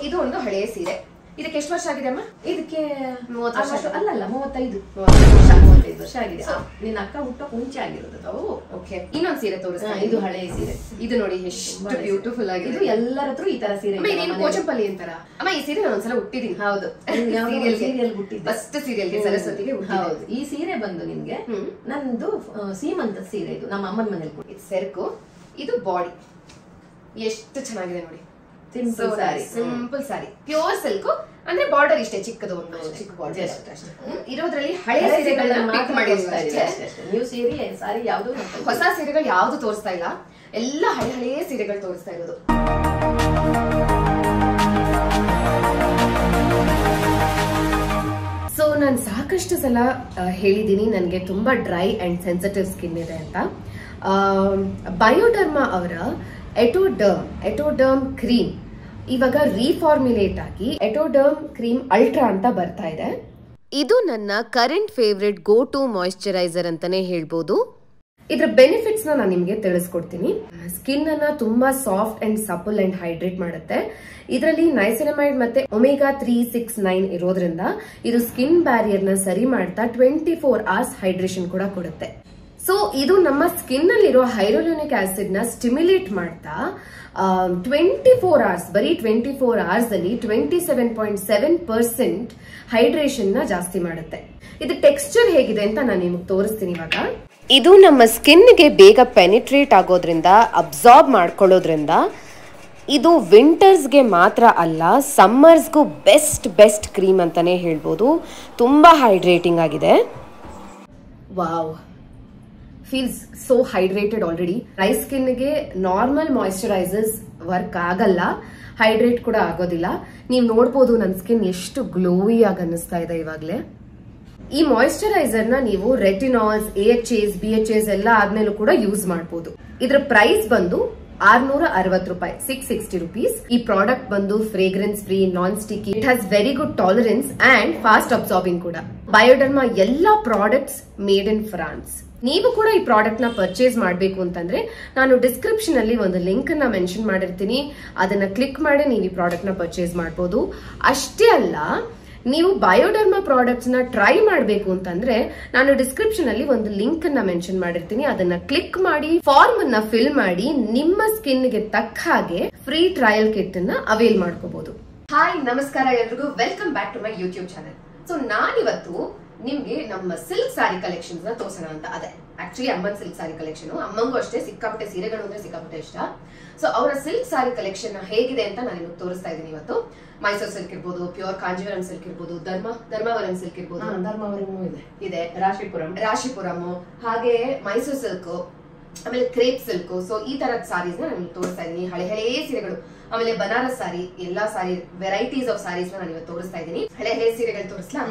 ಇದು ಒಂದು ಹಳೆಯ ಸೀರೆ ಇದಕ್ಕೆ ಎಷ್ಟು ವರ್ಷ ಆಗಿದೆ ಅಮ್ಮ ಇದಕ್ಕೆ ಮೂವತ್ತು ವರ್ಷ almost- ಅಲ್ಲಲ್ಲ ಮೂವತ್ತೈದು ಮೂವತ್ತು ವರ್ಷ. ಮೂವತ್ತೈದು ವರ್ಷ ಆಗಿದೆ ಆ, ನಿನ್ನ ಅಕ್ಕ ಹುಟ್ಟೋಕ್ ಮುಂಚೆ ಆಗಿರೋದು ಅದು. ಓಕೆ ಇನ್ನೊಂದ್ ಸೀರೆ ಹಾ, ತೋರಿಸ್ತಾ ಇದು ಹಳೆಯ ಸೀರೆ ಇದು ನೋಡಿ ಎಷ್ಟು ತುಂಬಾ ಬ್ಯೂಟಿಫುಲ್ ಇದು ಆಗಿದೆ ಎಲ್ಲರ ಹತ್ರ ಈ ತರ ಸೀರೆ ಅಮ್ಮ ಇದೆ ಇದೇನು ಮನೆಯಲ್ಲಿ. ಕೋಚಂಪಲ್ಲಿ ಅಂತಾರ ಅಮ್ಮ ಈ ಸೀರೆ ನಾನು ಒಂದ್ಸಲ ಹುಟ್ಟಿದೀನಿ ಹೌದು ನೀನ್ ಯಾವ್ದೋ ಒಂದು serial ಹುಟ್ಟಿದ್ದೆ. ಫಸ್ಟ್ ಸೀರಿಯಲ್ಗೆ ಹ್ಮ್. ಸರಸ್ವತಿಗೆ ಹುಟ್ಟಿದೆ ಹೌದು ಈ ಸೀರೆ ಬಂದು ನಿನ್ಗೆ ಹ್ಮ್. ನಂದು ಆ, ಸೀಮಂತದ ಸೀರೆ ಇದು ನಮ್ಮ ಅಮ್ಮನ ಮನೇಲಿ ಕೊಡಿ ಇದು ಸೆರಕು ಇದು ಬಾಡಿ ಎಷ್ಟು ಚೆನ್ನಾಗಿದೆ ನೋಡಿ Simple saree. Simple sari pure silk ಅಂದ್ರೆ ಬಾರ್ಡರ್ ಇಷ್ಟೇ ಚಿಕ್ಕದು ಒಂದು ಚಿಕ್ಕ ಬಾರ್ಡರ್ Just ಅಷ್ಟೇ. ಇರೋದ್ರಲ್ಲಿ ಹಳೆ ಹಳೆ ಸೀರೆಗಳನ್ನ ಸೀರೆಗಳನ್ನ ಪಿಕ್ ಮಾತ್ರ ಮಾಡಿ ತೋರಿಸ್ತಾ ಇದೀವಿ ಅಷ್ಟೇ ಅಷ್ಟೇ. ನೀವು ಸೀರೆ ಸಾರಿ ಯಾವ್ದು ಹೊಸ ಸೀರೆಗಳು ಯಾವ್ದು ತೋರಿಸ್ತಾ ಇಲ್ಲ ಎಲ್ಲ ಹಳೆ ಹಳೆಯ ಸೀರೆಗಳು ತೋರಿಸ್ತಾ ಇರೋದು ಸೊ ನಾನು ಸಾಕಷ್ಟು ಸಲ ಆ, ಹೇಳಿದ್ದೀನಿ ನನಗೆ ತುಂಬಾ ಡ್ರೈ ಅಂಡ್ ಸೆನ್ಸಿಟಿವ್ ಸ್ಕಿನ್ ಇದೆ ಅಂತ ಬಯೋಡರ್ಮಾ ಅವರ ಎಟೋಡರ್ಮ್ ಎಟೋಡರ್ಮ್ ಕ್ರೀಮ್ ಇವಾಗ ರೀಫಾರ್ಮ್ಯುಲೇಟ್ ಆಗಿ ಎಟೋಡರ್ಮ್ ಕ್ರೀಮ್ ಅಲ್ಟ್ರಾ ಅಂತ ಬರ್ತಾ ಇದೆ ಇದು ನನ್ನ current favourite go to moisturiser ಅಂತಾನೆ ಹೇಳ್ಬೋದು ಇದ್ರ ಬೆನಿಫಿಟ್ಸ್ ನಾನು ನಿಮಗೆ ತಿಳಿಸ್ಕೊಡ್ತೀನಿ ಸ್ಕಿನ್ ಅನ್ನ ತುಂಬಾ soft and supple and hydrate ಮಾಡುತ್ತೆ ಇದರಲ್ಲಿ ನೈಸಿನಮೈಡ್ ಮತ್ತೆ ಒಮೆಗಾ ತ್ರೀ ಸಿಕ್ಸ್ ನೈನ್ ಇರೋದ್ರಿಂದ ಇದು ಸ್ಕಿನ್ ಬ್ಯಾರಿಯರ್ ನ ಸರಿ ಮಾಡ್ತಾ ಟ್ವೆಂಟಿ ಫೋರ್ ಅವರ್ಸ್ ಹೈಡ್ರೇಷನ್ ಕೂಡ ಕೊಡುತ್ತೆ ಸೊ ಇದು ನಮ್ಮ ಸ್ಕಿನ್ ಅಲ್ಲಿರೋ ಹೈರೋಲಿನಿಕ್ ಆಸಿಡ್ ನ ಸ್ಟಿಮ್ಯುಲೇಟ್ ಮಾಡ್ತಾ ಟ್ವೆಂಟಿ ಫೋರ್ ಅವರ್ಸ್ ಬರೀ ಟ್ವೆಂಟಿ ಫೋರ್ ಅವರ್ಸ್ ಅಲ್ಲಿ twenty seven point seven percent hydration ನ ಜಾಸ್ತಿ ಮಾಡುತ್ತೆ ಇದು ಟೆಕ್ಸ್ಚರ್ ಹೇಗಿದೆ ಅಂತ ನಾನು ನಿಮಗೆ ತೋರಿಸ್ತೀನಿ ಇವಾಗ ಇದು ನಮ್ಮ ಸ್ಕಿನ್ಗೆ ಬೇಗ ಪೆನಿಟ್ರೇಟ್ ಆಗೋದ್ರಿಂದ ಅಬ್ಸಾರ್ಬ್ ಮಾಡ್ಕೊಳ್ಳೋದ್ರಿಂದ ಇದು ವಿಂಟರ್ಸ್ಗೆ ಮಾತ್ರ ಅಲ್ಲ ಸಮ್ಮರ್ಸ್ಗೂ ಬೆಸ್ಟ್ ಬೆಸ್ಟ್ ಕ್ರೀಮ್ ಅಂತಾನೆ ಹೇಳ್ಬೋದು ತುಂಬಾ ಹೈಡ್ರೇಟಿಂಗ್ ಆಗಿದೆ wow feels so hydrated already dry ಸ್ಕಿನ್ಗೆ ನಾರ್ಮಲ್ ಮಾಯಿಶ್ಚರೈಸರ್ಸ್ ವರ್ಕ್ ಆಗಲ್ಲ ಹೈಡ್ರೇಟ್ ಕೂಡ ಆಗೋದಿಲ್ಲ ನೀವು ನೋಡ್ಬೋದು ನನ್ನ ಸ್ಕಿನ್ ಎಷ್ಟು ಗ್ಲೋಯಿ ಆಗಿ ಅನ್ನಿಸ್ತಾ ಇದೆ ಇವಾಗಲೇ ಈ ಮಾಯಿಶ್ಚರೈಸರ್ ನ ನೀವು retinols A H S B H S ಎಲ್ಲ ಆದ್ಮೇಲೂ ಕೂಡ ಯೂಸ್ ಮಾಡಬಹುದು ಇದ್ರ ಪ್ರೈಸ್ ಬಂದು ಆರ್ನೂರ ಅರವತ್ತು ರೂಪಾಯಿ ಸಿಕ್ಸ್ ಸಿಕ್ಸ್ಟಿ ರುಪೀಸ್ ಈ ಪ್ರಾಡಕ್ಟ್ ಬಂದು fragrance free non sticky it has very good tolerance and fast absorbing ಕೂಡ ಬಯೋಡರ್ಮಾ ಎಲ್ಲಾ ಪ್ರಾಡಕ್ಟ್ಸ್ ಮೇಡ್ ಇನ್ ಫ್ರಾನ್ಸ್ ನೀವು ಕೂಡ ಈ ಪ್ರಾಡಕ್ಟ್ ನ ಪರ್ಚೇಸ್ ಮಾಡಬೇಕು ಅಂತಂದ್ರೆ ನಾನು ಡಿಸ್ಕ್ರಿಪ್ಷನ್ ಅಲ್ಲಿ ಒಂದು ಲಿಂಕ್ ನ ಮೆನ್ಷನ್ ಮಾಡಿರ್ತೀನಿ ಅದನ್ನ ಕ್ಲಿಕ್ ಮಾಡಿ ನೀವು ಈ ಪ್ರಾಡಕ್ಟ್ ನ ಪರ್ಚೇಸ್ ಮಾಡಬಹುದು ಅಷ್ಟೇ ಅಲ್ಲ ನೀವು ಬಯೋಡರ್ಮಾ ಪ್ರಾಡಕ್ಟ್ಸ್ ನ ಟ್ರೈ ಮಾಡಬೇಕು ಅಂತಂದ್ರೆ ನಾನು ಡಿಸ್ಕ್ರಿಪ್ಷನ್ ಅಲ್ಲಿ ಒಂದು ಲಿಂಕ್ ಅನ್ನ ಮೆನ್ಷನ್ ಮಾಡಿರ್ತೀನಿ ಅದನ್ನ ಕ್ಲಿಕ್ ಮಾಡಿ ಫಾರ್ಮ್ ಅನ್ನ ಫಿಲ್ ಮಾಡಿ ನಿಮ್ಮ ಸ್ಕಿನ್ ಗೆ ತಕ್ಕ ಹಾಗೆ ಫ್ರೀ ಟ್ರಯಲ್ ಕಿಟ್ ಅನ್ನ ಅವೈಲ್ ಮಾಡ್ಕೋಬಹುದು ಹಾಯ್ ನಮಸ್ಕಾರ ಎಲ್ರಿಗೂ welcome back to my YouTube channel so ನಾನಿವತ್ತು ನಿಮ್ಗೆ ನಮ್ಮ ಸಿಲ್ಕ್ ಸಾರಿ ಕಲೆಕ್ಷನ್ಸ್ ನ ತೋರ್ಸೋಣ ಅಂತ ಅದೇ ಆಕ್ಚುಲಿ ಅಮ್ಮನ್ ಸಿಲ್ಕ್ ಸಾರಿ ಕಲೆಕ್ಷನ್ ಅಮ್ಮಂಗೂ ಅಷ್ಟೇ ಸಿಕ್ಕಾಪಟ್ಟೆ ಸೀರೆಗಳು ಅಂದ್ರೆ ಸಿಕ್ಕಾಪಟ್ಟೆ ಇಷ್ಟ ಸೊ ಅವರ ಸಿಲ್ಕ್ ಸಾರಿ ಕಲೆಕ್ಷನ್ ಹೇಗಿದೆ ಅಂತ ನಾನು ನಿಮಗೆ ತೋರಿಸ್ತಾ ಇದ್ದೀನಿ ಇವತ್ತು ಮೈಸೂರು ಸಿಲ್ಕ್ ಇರ್ಬೋದು ಪ್ಯೂರ್ ಕಾಂಜೀವರಂ ಸಿಲ್ಕ್ ಇರ್ಬೋದು ಧರ್ಮ ಧರ್ಮವರಂ ಸಿಲ್ಕ್ ಇರ್ಬೋದು ಧರ್ಮವರಮೂ ಇದೆ ಇದೆ ರಾಶಿಪುರಂ ರಾಶಿಪುರಂ ಹಾಗೆ ಮೈಸೂರು ಸಿಲ್ಕ್ ಆಮೇಲೆ ಕ್ರೇಪ್ ಸಿಲ್ಕ್ ಸೊ ಈ ತರದ ಸಾರೀಸ್ ನ ನಾನು ತೋರಿಸ್ತಾ ಇದ್ದೀನಿ ಹಳೆ ಹಳೆ ಸೀರೆಗಳು ಆಮೇಲೆ ಬನಾರಸ್ ಸಾರಿ ಎಲ್ಲಾ ಸಾರಿ ವೆರೈಟೀಸ್ ಆಫ್ ಸಾರೀಸ್ ನ ನಾನು ಇವತ್ತು ತೋರಿಸ್ತಾ ಇದ್ದೀನಿ ಹಳೆ ಹಳೆ ಸೀರೆಗಳು ತೋರಿಸ್ಲಾ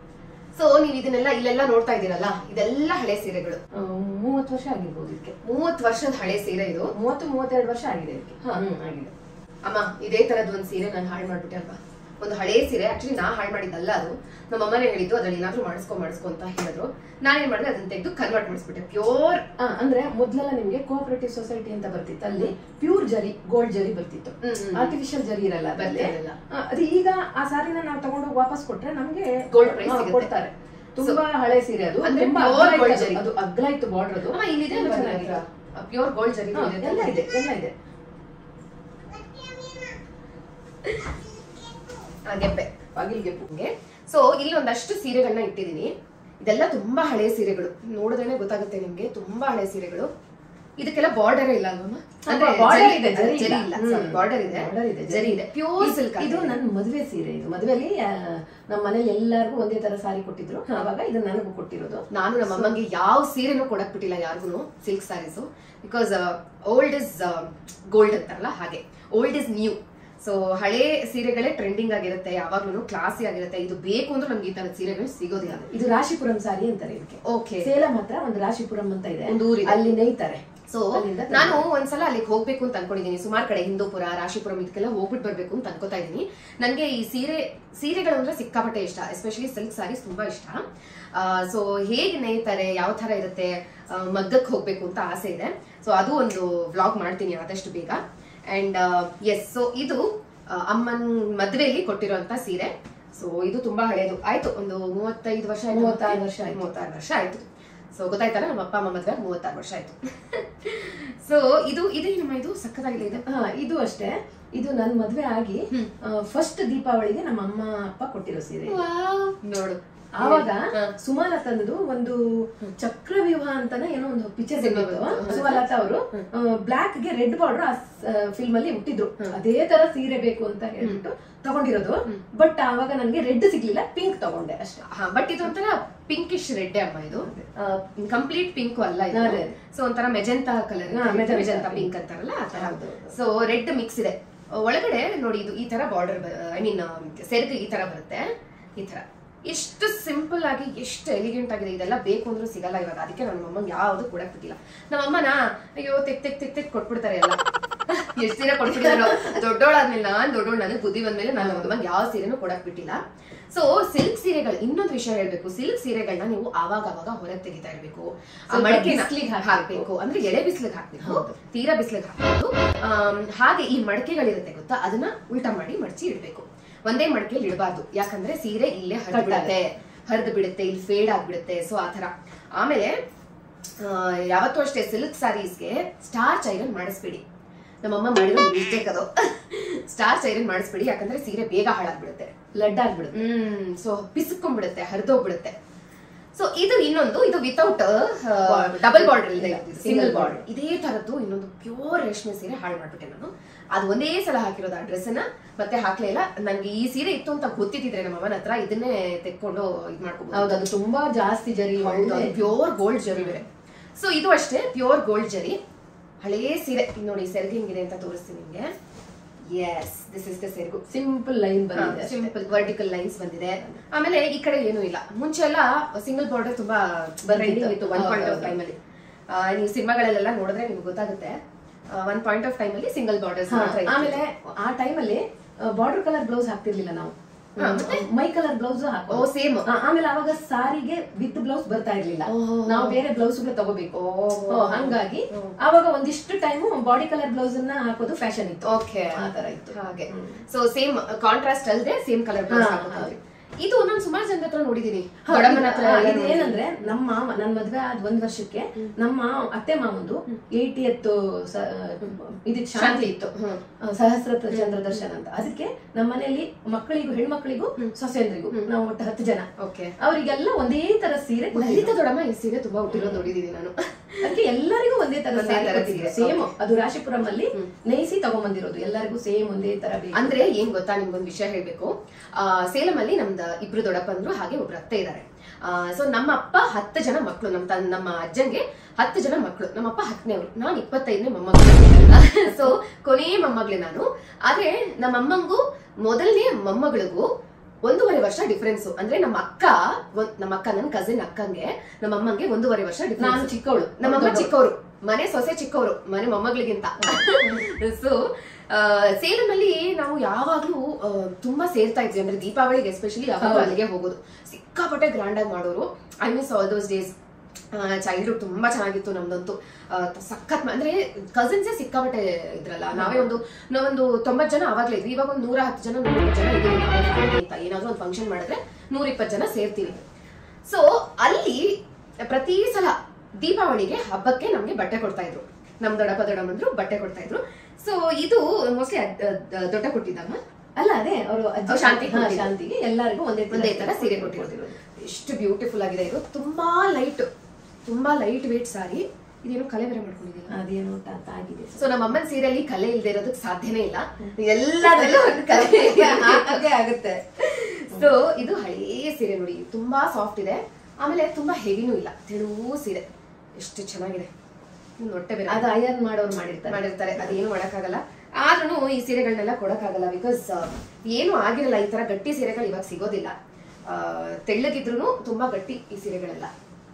ಸೊ ನೀವು ಇದನ್ನೆಲ್ಲ ಇಲ್ಲೆಲ್ಲ ನೋಡ್ತಾ ಇದ್ದೀರಲ್ಲ ಇದೆಲ್ಲ ಹಳೆ ಸೀರೆಗಳು ಆ, ಮೂವತ್ತು ವರ್ಷ ಆಗಿರ್ಬೋದು ಇದಕ್ಕೆ ಮೂವತ್ತು ವರ್ಷದ ಹಳೆ ಸೀರೆ ಇದು ಮೂವತ್ತು ಮೂವತ್ತೆರಡು ವರ್ಷ ಆಗಿದೆ ಇದಕ್ಕೆ ಹಾ. ಹ್ಮ್ ಆಗಿದೆ ಅಮ್ಮ ಇದೇ ತರದ್ ಒಂದ್ ಸೀರೆ ನಾನು ಹಾಳು ಮಾಡ್ಬಿಟ್ಟೆ ಅಲ್ವಾ ಒಂದು ಹಳೆ ಸೀರೆ ಆಕ್ಚುಲಿ ನಾ ಹಾಳು ಮಾಡಿದ್ದಲ್ಲ ಅದು ನಮ್ಮ ಅಮ್ಮನೇ ಹೇಳಿದ್ದು ಅದ್ರಲ್ಲಿ ಏನಾದ್ರೂ ಮಾಡಿಸ್ಕೊ ಮಾಡಿಸ್ಕೊ ಅಂತ ಹೇಳಿದ್ರು ನಾನೇನ್ ಮಾಡಿದೆ ಅದನ್ನ ತೆಗೆದು ಕನ್ವರ್ಟ್ ಮಾಡಿಸ್ಬಿಟ್ಟೆ ಪ್ಯೂರ್ ಆ, ಅಂದ್ರೆ ಮೊದ್ಲೆಲ್ಲ ನಿಮ್ಗೆ ಕೋಆಪರೇಟಿವ್ ಸೊಸೈಟಿ ಅಂತ ಬರ್ತಿತ್ತು ಅಲ್ಲಿ ಪ್ಯೂರ್ ಜರಿ ಗೋಲ್ಡ್ ಜರಿ ಬರ್ತಿತ್ತು ಹ್ಮ್, ಹ್ಮ್. ಆರ್ಟಿಫಿಷಿಯಲ್ ಜರಿ ಇರಲ್ಲ ಅದ್ರಲ್ಲಿ. ಬರ್ತಿರಲಿಲ್ಲ. ಆ, ಅದು ಈಗ ಆ ಸಾರಿನ ನಾವು ತಗೊಂಡೋಗಿ ವಾಪಸ್ ಕೊಟ್ರೆ ನಮ್ಗೆ Gold price ಹಾ, ಸಿಗುತ್ತೆ. ಕೊಡ್ತಾರೆ ತುಂಬಾ ಹಳೆ ಸೀರೆ ಅದು ಅಂದ್ರೆ ತುಂಬಾ pure ಅಗ್ಲ gold ಇತ್ತು ಜರಿ. ಅದು ಅಗ್ಲ ಇತ್ತು ಬಾರ್ಡರ್ ಅದು ಅಮ್ಮ ಇಲ್ಲಿದೆ ತುಂಬಾ ಅಲ್ವಾ ಚೆನ್ನಾಗಿದೆ. ಪ್ಯೂರ್ ಗೋಲ್ಡ್ ಜರಿ ಹಾ, ಎಲ್ಲ ಇದೆ ಎಲ್ಲ ಇದೆ ಗೆಪ್ಪೆ ಬಾಗಿಲ್ಗೆ ಹಂಗೆ ಸೊ ಇಲ್ಲಿ ಒಂದಷ್ಟು ಸೀರೆಗಳನ್ನ ಇಟ್ಟಿದ್ದೀನಿ ಇದೆಲ್ಲ ತುಂಬಾ ಹಳೆ ಸೀರೆಗಳು ನೋಡಿದ್ರೇನೆ ಗೊತ್ತಾಗುತ್ತೆ ನಿಮ್ಗೆ ತುಂಬಾ ಹಳೆ ಸೀರೆಗಳು ಇದಕ್ಕೆಲ್ಲ ಬಾರ್ಡರ್ ಇಲ್ಲ ಅಲ್ವಮ್ಮ ಅಂದ್ರೆ border ಜರಿ ಇದೆ, ಜರಿ ಜರಿ ಇಲ್ಲ. ಇಲ್ಲ ಹ್ಮ್. ಬಾರ್ಡರ್ ಇದೆ Border ಇದೆ, ಜರಿ ಇದೆ ಪ್ಯೂರ್ ಸಿಲ್ಕ್ ಇದು ನನ್ನ ಮದುವೆ ಸೀರೆ ಇದು ಮದುವೆಯಲ್ಲಿ ನಮ್ಮ ಮನೇಲಿ ಎಲ್ಲರಿಗೂ ಒಂದೇ ತರ ಸಾರಿ ಕೊಟ್ಟಿದ್ರು ಅವಾಗ ಇದು ನನಗೂ ಕೊಟ್ಟಿರೋದು ನಾನು ನಮ್ಮ ಅಮ್ಮಂಗೆ ಯಾವ ಸೀರೆನೂ ಕೊಡಕ್ ಬಿಟ್ಟಿಲ್ಲ ಯಾರಿಗೂ silk sarees because old is gold ಅಂತಾರಲ್ಲ ಹಾಗೆ ಓಲ್ಡ್ ಇಸ್ ನ್ಯೂ ಸೊ ಹಳೆ ಸೀರೆಗಳೇ ಟ್ರೆಂಡಿಂಗ್ ಆಗಿರುತ್ತೆ ಯಾವಾಗ್ಲೂ ಕ್ಲಾಸಿ ಆಗಿರುತ್ತೆ ಇದು ಬೇಕು ಅಂದ್ರೆ ನಮ್ಗೆ ಈ ತರದ ಸೀರೆಗಳು ಸಿಗೋದಿಲ್ಲ ಇದು ರಾಶಿಪುರಂ ಸಾರಿ ಅಂತಾರೆ ಇದಕ್ಕೆ ಓಕೆ ಸೇಲಂ ಹತ್ರ ಒಂದು ರಾಶಿಪುರಂ ಅಂತ ಇದೆ ಒಂದು ಊರಿದೆ. ಅಲ್ಲಿ ನೇಯ್ತಾರೆ ಸೊ ಅಲ್ಲಿಂದ ನಾನು ಒಂದ್ಸಲ ಅಲ್ಲಿಗೆ ಹೋಗ್ಬೇಕು ಅಂತ ಅನ್ಕೊಂಡಿದ್ದೀನಿ ಸುಮಾರು ಕಡೆ ಹಿಂದೂಪುರ ರಾಶಿಪುರಂ ಇದಕ್ಕೆಲ್ಲ ಹೋಗ್ಬಿಟ್ಟು ಬರ್ಬೇಕು ಅಂತ ಅನ್ಕೋತಾ ಇದ್ದೀನಿ ನನಗೆ ಈ ಸೀರೆ ಸೀರೆಗಳು ಅಂದ್ರೆ ಸಿಕ್ಕಾಪಟ್ಟೆ ಇಷ್ಟ ಎಸ್ಪೆಷಲಿ ಸಿಲ್ಕ್ ಸಾರೀಸ್ ತುಂಬಾ ಇಷ್ಟ ಸೊ ಹೇಗೆ ನೇಯ್ತಾರೆ ಯಾವ ತರ ಇರುತ್ತೆ ಮಗ್ಗಕ್ಕೆ ಹೋಗ್ಬೇಕು ಅಂತ ಆಸೆ ಇದೆ ಸೊ ಅದು ಒಂದು ವ್ಲಾಗ್ ಮಾಡ್ತೀನಿ ಆದಷ್ಟು ಬೇಗ ಅಂಡ್ ಎಸ್ ಸೊ ಇದು ಆ, ಅಮ್ಮನ್ ಮದ್ವೆಯಲ್ಲಿ ಕೊಟ್ಟಿರುವಂತ ಸೀರೆ ಸೊ ಇದು ತುಂಬಾ ಹಳೇದು ಆಯ್ತು ಒಂದು ಮೂವತ್ತೈದು ವರ್ಷ ಆಯ್ತು ಮೂವತ್ತಾರು ವರ್ಷ ಆಯ್ತು. ಮೂವತ್ತಾರು ವರ್ಷ ಆಯ್ತು ಸೊ ಗೊತ್ತಾಯ್ತಲ್ಲ ನಮ್ಮ ಅಪ್ಪ ಅಮ್ಮ ಮದ್ವೆ ಆಗಿ ಮೂವತ್ತಾರು ವರ್ಷ ಆಯ್ತು ಸೊ ಇದು ಇದು ನಮ್ಮ ಇದು ಸಕ್ಕತ್ತಾಗಿದೆ ಇದು ಹಾ ಇದು ಅಷ್ಟೇ ಇದು ನನ್ ಮದ್ವೆ ಆಗಿ ಫಸ್ಟ್ ದೀಪಾವಳಿಗೆ ನಮ್ಮ ಅಮ್ಮ ಅಪ್ಪ ಕೊಟ್ಟಿರೋ ಸೀರೆ ಇದು. ನೋಡು ಆವಾಗ ಸುಮಾರ ತಂದು ಒಂದು ಚಕ್ರವ್ಯೂಹ ಅಂತಾನೆ ಏನೋ ಒಂದು ಪಿಕ್ಚರ್ Cinema ಬಂದಿತ್ತು ಬಂತು. ಸುಮಲತಾ ಅವರು ಬ್ಲಾಕ್ ಗೆ ರೆಡ್ ಬಾರ್ಡರ್ ಆ ಫಿಲ್ಮ್ ಅಲ್ಲಿ ಹುಟ್ಟಿದ್ರು ಅದೇ ತರ ಸೀರೆ ಬೇಕು ಅಂತ ಹೇಳ್ಬಿಟ್ಟು ತಗೊಂಡಿರೋದು ಬಟ್ ಆವಾಗ ನನ್ಗೆ ರೆಡ್ ಸಿಗ್ಲಿಲ್ಲ ಪಿಂಕ್ ತಗೊಂಡೆ ಅಷ್ಟೇ ಬಟ್ ಇದು ಒಂಥರ ಪಿಂಕಿಶ್ ರೆಡ್ ಅಮ್ಮ ಇದು ಕಂಪ್ಲೀಟ್ ಪಿಂಕ್ ಅಲ್ಲ ಇದು ಅದೇ. ಸೊ ಒಂಥರ ಮೆಜೆಂತಾ ಕಲರ್ ಹಾ, magenta ಮೆಜೆಂತಾ pink. ಪಿಂಕ್ ಅಂತಾರಲ್ಲ ಆ ತರ ಹೌದು. ಸೊ ರೆಡ್ ಮಿಕ್ಸ್ ಇದೆ ಒಳಗಡೆ ನೋಡಿ ಇದು ಈ ತರ ಬಾರ್ಡರ್ ಐ ಮೀನ್ ಸೆರಗು ಈ ತರ ಬರುತ್ತೆ ಈ ತರ ಎಷ್ಟು ಸಿಂಪಲ್ ಆಗಿ ಎಷ್ಟು ಎಲಿಗೆಂಟ್ ಆಗಿದೆ ಇದೆಲ್ಲ ಬೇಕು ಅಂದ್ರೂ ಸಿಗಲ್ಲ ಇವಾಗ ಅದಕ್ಕೆ ನನ್ನ ಅಮ್ಮಂಗೆ ಯಾವ್ದು ಕೊಡಕ್ ಬಿಟ್ಟಿಲ್ಲ ನಮ್ಮ ಅಮ್ಮನ ಅಯ್ಯೋ ತೆಕ್ ತೆಕ್ ತೆಕ್ ತೆಕ್ ಕೊಟ್ಬಿಡ್ತಾರೆ ಎಲ್ಲ ಎಷ್ಟು ಸೀರೆ ಕೊಟ್ಬಿಟ್ಟಿದಾರೋ ದೊಡ್ಡೋಳಾದ್ಮೇಲೆ ನಾನ್ ದೊಡ್ಡೋಳು ನನಗೆ ಬುದ್ಧಿ ಬಂದ್ಮೇಲೆ ನಾನು ಅಮ್ಮಂಗೆ ಯಾವ ಸೀರೆನೂ ಕೊಡಕ್ ಬಿಟ್ಟಿಲ್ಲ ಸೊ ಸಿಲ್ಕ್ ಸೀರೆಗಳು ಇನ್ನೊಂದು ವಿಷಯ ಹೇಳ್ಬೇಕು ಸಿಲ್ಕ್ ಸೀರೆಗಳನ್ನ ನೀವು ಆವಾಗ ಆವಾಗ ಹೊರಗೆ ತೆಗಿತಾ ಇರ್ಬೇಕು ಆ ಸ್ವಲ್ಪ ಮಡಿಕೆ ಬಿಸ್ಲಿಗ್ ಹಾಕ್ಬೇಕು. ಹಾಕ್ಬೇಕು ಅಂದ್ರೆ ಎಳೆ ಬಿಸಿಲಿಗೆ ಹಾಕ್ಬೇಕು ತೀರಾ ಬಿಸಿಲಿಗೆ ಹಾಕ್ಬೇಕು ಆಮ್, ಹಾಗೆ ಈ ಮಡಕೆಗಳಿರುತ್ತೆ ಗೊತ್ತಾ ಅದನ್ನ ಉಲ್ಟಾ ಮಾಡಿ ಮಡಚಿ ಇಡ್ಬೇಕು ಒಂದೇ ಮಡಕೆಯಲ್ಲಿ ಇಡಬಾರ್ದು ಯಾಕಂದ್ರೆ ಸೀರೆ ಇಲ್ಲೇ ಹರಿದು ಬಿಡುತ್ತೆ ಹರಿದು ಬಿಡುತ್ತೆ ಇಲ್ಲಿ ಫೇಡ್ ಆಗ್ಬಿಡುತ್ತೆ ಸೊ ಆತರ ಆಮೇಲೆ ಆ, ಯಾವತ್ತೂ ಅಷ್ಟೇ ಸಿಲ್ಕ್ ಸ್ಯಾರೀಸ್ಗೆ ಸ್ಟಾರ್ಚ್ ಐರನ್ ಮಾಡಿಸ್ಬೇಡಿ ನಮ್ಮಮ್ಮ ಮಾಡಿರೋ ಮಿಸ್ಟೇಕ್ ಅದು ಸ್ಟಾರ್ಚ್ ಐರನ್ ಮಾಡಿಸ್ಬೇಡಿ ಯಾಕಂದ್ರೆ ಸೀರೆ ಬೇಗ ಹಾಳಾಗ್ಬಿಡುತ್ತೆ ಲಡ್ ಆಗ್ಬಿಡುತ್ತೆ ಹ್ಮ್ ಸೊ ಪಿಸುಕೊಂಡ್ಬಿಡುತ್ತೆ ಹರಿದೋಗ್ಬಿಡುತ್ತೆ ಸೊ ಇದು ಇನ್ನೊಂದು ಇದು ವಿತೌಟ್ ಡಬಲ್ ಬಾರ್ಡರ್ ಇದೆ Single ಸಿಂಗಲ್ border. ಬಾರ್ಡರ್ ಇದೇ ತರದ್ದು ಇನ್ನೊಂದು ಪ್ಯೂರ್ ರೇಷ್ಮೆ ಸೀರೆ ಹಾಳು ಮಾಡ್ಬಿಟ್ಟೆ ನಾನು ಅದು ಒಂದೇ ಸಲ ಹಾಕಿರೋದು ಆ ಡ್ರೆಸ್ ನ ಮತ್ತೆ ಹಾಕ್ಲೇ ಇಲ್ಲ ನಂಗೆ ಈ ಸೀರೆ ಇತ್ತು ಅಂತ ಗೊತ್ತಿದ್ರೆ ನಮ್ಮ ಅಮ್ಮನ ಹತ್ರ ಇದನ್ನೇ ತೆಕ್ಕೊಂಡು ಇದು ಮಾಡ್ಕೋಬಹುದು ಹೌದು ಅದು ತುಂಬಾ ಜಾಸ್ತಿ ಜರಿ ಒಳ್ಳೆ ಪ್ಯೂರ್ ಗೋಲ್ಡ್ ಜರಿ ಬೇರೆ ಸೊ ಇದು ಅಷ್ಟೇ ಪ್ಯೂರ್ ಗೋಲ್ಡ್ ಜರಿ ಹಳೇ ಸೀರೆ ಇದ್ ನೋಡಿ ಸೆರಗು ಹಿಂಗಿದೆ ಅಂತ ತೋರಿಸ್ತೀನಿ ನಿಮ್ಗೆ ಎಸ್ ದಿಸ್ ಇಸ್ ದ ಸೆರಗು ಸಿಂಪಲ್ ಲೈನ್ ಬಂದಿದೆ ಅಷ್ಟೇ. ಸಿಂಪಲ್ ವರ್ಟಿಕಲ್ ಲೈನ್ಸ್ ಬಂದಿದೆ ಆಮೇಲೆ ಈ ಕಡೆ ಏನೂ ಇಲ್ಲ ಮುಂಚೆ ಎಲ್ಲ ಸಿಂಗಲ್ ಬಾರ್ಡರ್ ತುಂಬಾ ಬಂದಿತ್ತು. ಟ್ರೆಂಡಿಂಗ್ ಇತ್ತು ಒನ್ ಹೌದು, ಪಾಯಿಂಟ್ ಆಫ್ ಹೌದು. ಟೈಮ್ ಅಲ್ಲಿ ಆ, ನೀವು ಸಿನಿಮಾಗಳಲ್ಲೆಲ್ಲ ನೋಡಿದ್ರೆ ನಿಮ್ಗೆ ಗೊತ್ತಾಗುತ್ತೆ ಒನ್ ಪಾಯಿಂಟ್ ಆಫ್ ಟೈಮ್ ಅಲ್ಲಿ ಸಿಂಗಲ್ ಬಾರ್ಡರ್ಸ್ ಹಾ, ಆಮೇಲೆ ಆ ಟೈಮಲ್ಲಿ ಬಾರ್ಡರ್ ಕಲರ್ ಬ್ಲೌಸ್ ಹಾಕ್ತಿರ್ಲಿಲ್ಲ ನಾವು ಹಾ, ಮೈ ಕಲರ್ ಬ್ಲೌಸ್ ಹಾಕೋ ಓ ಸೇಮ್ ಆ, ಆಮೇಲೆ ಅವಾಗ ಸಾರಿಗೆ ವಿತ್ ಬ್ಲೌಸ್ ಬರ್ತಾ ಇರ್ಲಿಲ್ಲ ಓಹೋ. ನಾವು ಬೇರೆ ಬ್ಲೌಸ್ ತಗೋಬೇಕು ಓಹೋ. ಓ, ಹಂಗಾಗಿ ಅವಾಗ ಒಂದಿಷ್ಟು ಟೈಮು ಬಾಡಿ ಕಲರ್ ಬ್ಲೌಸ್ ಅನ್ನ ಹಾಕೋದು ಫ್ಯಾಷನ್ ಇತ್ತು ಓಕೆ ಆ ತರ ಇತ್ತು ಹಾಗೆ ಸೊ ಸೇಮ್ ಕಾಂಟ್ರಾಸ್ಟ್ ಅಲ್ಲದೆ ಸೇಮ್ ಕಲರ್ ಹಾ, ಹಾಕೋದು ಇದು ನಾನು ಸುಮಾರು ಜನರ ಹತ್ರ ನೋಡಿದೀನಿ ಹಾ, ದೊಡ್ಡಮ್ಮನ ಹತ್ರ ಹಾ, ಎಲ್ಲ ಇದು ನೋಡಿದೀನಿ. ಏನಂದ್ರೆ ನಮ್ಮ ಮಾಮ ನನ್ ಮದ್ವೆ ಆದ ಒಂದ್ ವರ್ಷಕ್ಕೆ ನಮ್ಮ ಅತ್ತೆ ಮಾವಂದು ಏಯ್ಟಿ ಎತ್ತು ಇದಕ್ಕೆ ಶಾಂತಿ ಇತ್ತು ಹ್ಮ್. ಆ, ಸಹಸ್ರ ಚಂದ್ರ ದರ್ಶನ ಅಂತ ಅದಕ್ಕೆ ನಮ್ಮ ಮನೆಯಲ್ಲಿ ಮಕ್ಕಳಿಗೂ ಹೆಣ್ಮಕ್ಳಿಗೂ ಸೊಸೆಯಂದ್ರಿಗೂ ನಾವು ಒಟ್ಟು ಹತ್ತು ಜನ ಓಕೆ ಅವರಿಗೆಲ್ಲ ಒಂದೇ ತರ ಸೀರೆ ಲಲಿತಾ ದೊಡ್ಡಮ್ಮ ಈ ಸೀರೆ ತುಂಬಾ ಹುಟ್ಟಿರೋದು ನೋಡಿದೀನಿ ನಾನು ಅದಕ್ಕೆ ಎಲ್ಲರಿಗೂ ಒಂದೇ ತರ ಒಂದೇ ತರ ಸೀರೆ. ಸೇಮ್ ಅದು ರಾಶಿಪುರಂ ಅಲ್ಲಿ ನೈಸಿ ತಗೊಂಬಂದಿರೋದು ಎಲ್ಲರಿಗೂ ಸೇಮ್ ಒಂದೇ ತರ ಬೇಕು ಅಂದ್ರೆ ಏನ್ ಗೊತ್ತಾ ನಿಮ್ಗೊಂದು ವಿಷಯ ಹೇಳ್ಬೇಕು ಆ ಸೇಲಂ ಅಲ್ಲಿ ನಮ್ದು ಇಬ್ರು ದೊಡ್ಡಪ್ಪಂದ್ರು ಹಾಗೆ ಒಬ್ರು ಅತ್ತೆ ಇದ್ದಾರೆ ಸೊ ನಮ್ಮ ಅಪ್ಪ ಹತ್ತು ಜನ ಮಕ್ಕಳು ನಮ್ಮ ತನ್ ನಮ್ಮ ಅಜ್ಜಂಗೆ ಹತ್ತು ಜನ ಮಕ್ಕಳು ನಮ್ಮಪ್ಪ ಹತ್ತನೇವ್ರು ನಾನು ಇಪ್ಪತ್ತೈದನೇ ಮೊಮ್ಮಗಳು ಸೊ ಕೊನೆ ಮೊಮ್ಮಗಳೇ ನಾನು ಆದ್ರೆ ನಮ್ಮ ಅಮ್ಮಂಗೂ ಮೊದಲನೇ ಮೊಮ್ಮಗಳಿಗೂ ಒಂದೂವರೆ ವರ್ಷ ಡಿಫ್ರೆನ್ಸ್ ಅಂದ್ರೆ ನಮ್ಮ ಅಕ್ಕ ಒಂದ್- ನಮ್ಮ ಅಕ್ಕ ನನ್ನ ಕಸಿನ್ ಅಕ್ಕಂಗೆ ನಮ್ಮ ಅಮ್ಮಂಗೆ ಒಂದೂವರೆ ವರ್ಷ ನಾನು ಡಿಫ್ರೆನ್ಸ್ ಚಿಕ್ಕವಳು ನಮ್ಮಮ್ಮ ಚಿಕ್ಕವರು ಮನೆ ಸೊಸೆ ಚಿಕ್ಕವರು ಮನೆ ಮೊಮ್ಮಗಳಿಗಿಂತ ಸೊ ಸೇಲಂನಲ್ಲಿ ನಾವು ಯಾವಾಗ್ಲೂ ಆ, ತುಂಬಾ ಸೇರ್ತಾ ಇದ್ವಿ ಅಂದ್ರೆ ದೀಪಾವಳಿಗೆ ಎಸ್ಪೆಷಲಿ ಯಾವಾಗಲೂ ಅಲ್ಲಿಗೆ ಹೋಗೋದು ಸಿಕ್ಕಾಪಟ್ಟೆ ಗ್ರ್ಯಾಂಡ್ ಆಗಿ ಮಾಡೋರು I miss all those days childhood ತುಂಬಾ ಚೆನ್ನಾಗಿತ್ತು ನಮ್ದಂತೂ ಆ, ಸಖತ್ ಮ- ಅಂದ್ರೆ ಕಸಿನ್ಸೇ ಸಿಕ್ಕಾಪಟ್ಟೆ ಇದ್ರಲ್ಲ ನಾವೇ ಒಂದು ನಾವೊಂದು ತೊಂಬತ್ ಜನ ಅವಾಗ್ಲೇ ಇದ್ವಿ ಇವಾಗ ಒಂದು ನೂರ ಹತ್ತು ಜನ ನೂರ ಇಪ್ಪತ್ತು ಜನ ಇದೀವಿ ನಾವೇ family ಅಂತ ಏನಾದ್ರೂ ಒಂದು ಫಂಕ್ಷನ್ ಮಾಡಿದ್ರೆ ನೂರ ಇಪ್ಪತ್ತು ಜನ ಸೇರ್ತೀವಿ ಸೊ ಅಲ್ಲಿ ಪ್ರತಿ ಸಲ ದೀಪಾವಳಿಗೆ ಹಬ್ಬಕ್ಕೆ ನಮ್ಗೆ ಬಟ್ಟೆ ಕೊಡ್ತಾ ಇದ್ರು ನಮ್ ದೊಡ್ಡಪ್ಪ ದೊಡ್ಡಮ್ಮಂದ್ರು ಬಟ್ಟೆ ಕೊಡ್ತಾ ಇದ್ರು ಸೊ ಇದು ಮೋಸ್ಟ್ಲಿ ದೊಡ್ಡ ಕೊಟ್ಟಿದ್ದಮ್ಮ ಅಲ್ಲ ಅದೇ ಅವರು ಅವ್ರು ಶಾಂತಿಗೆ ಕೊಟ್ಟಿದ್ದು. ಶಾಂತಿಗೆ ಎಲ್ಲರಿಗೂ ಒಂದೇ ಒಂದೇ ತರ ಸೀರೆ ಕೊಟ್ಟಿರೋದು ಎಷ್ಟು ಬ್ಯೂಟಿಫುಲ್ ಆಗಿದೆ ಇದು ತುಂಬಾ ಲೈಟ್ ತುಂಬಾ ಲೈಟ್ ವೇಟ್ ಸಾರಿ ಇದೇನು ಕಲೆ ಬೇರೆ ಮಾಡ್ಕೊಂಡಿದ್ದೀರಾ ಅದೇನೋ ಟ- ತಾಗಿದೆ ಸೊ ನಮ್ಮ ಅಮ್ಮನ ಸೀರೆಯಲ್ಲಿ ಕಲೆ ಇಲ್ಲದೆ ಇರೋದಕ್ಕೆ ಸಾಧ್ಯನೇ ಇಲ್ಲ ಎಲ್ಲದರಲ್ಲೂ ಒಂದು ಕಲೆ ಇದೆ. ಹಾಗೆ ಆಗುತ್ತೆ ಸೊ ಇದು ಹಳೇ ಸೀರೆ ನೋಡಿ ತುಂಬಾ ಸಾಫ್ಟ್ ಇದೆ ಆಮೇಲೆ ತುಂಬಾ ಹೆವಿನೂ ಇಲ್ಲ ತೆಳುವು ಸೀರೆ ಎಷ್ಟು ಚೆನ್ನಾಗಿದೆ ಇನ್ನು ಹೊಟ್ಟೆ ಬೇರೆ ಅದು ಅಯರ್ನ್ ಮಾಡೋರು ಮಾಡಿರ್ತಾರೆ ಮಾಡಿರ್ತಾರೆ ಅದೇನು ಮಾಡಕ್ಕಾಗಲ್ಲ ಆದ್ರೂ ಈ ಸೀರೆಗಳನ್ನೆಲ್ಲ ಕೊಡಕ್ಕಾಗಲ್ಲ ಬಿಕಾಸ್ ಏನು ಆಗಿರಲ್ಲ ಈ ತರ ಗಟ್ಟಿ ಸೀರೆಗಳು ಇವಾಗ ಸಿಗೋದಿಲ್ಲ ಆ, ತೆಳ್ಳಗಿದ್ರೂ ತುಂಬಾ ಗಟ್ಟಿ ಈ ಸೀರೆಗಳೆಲ್ಲ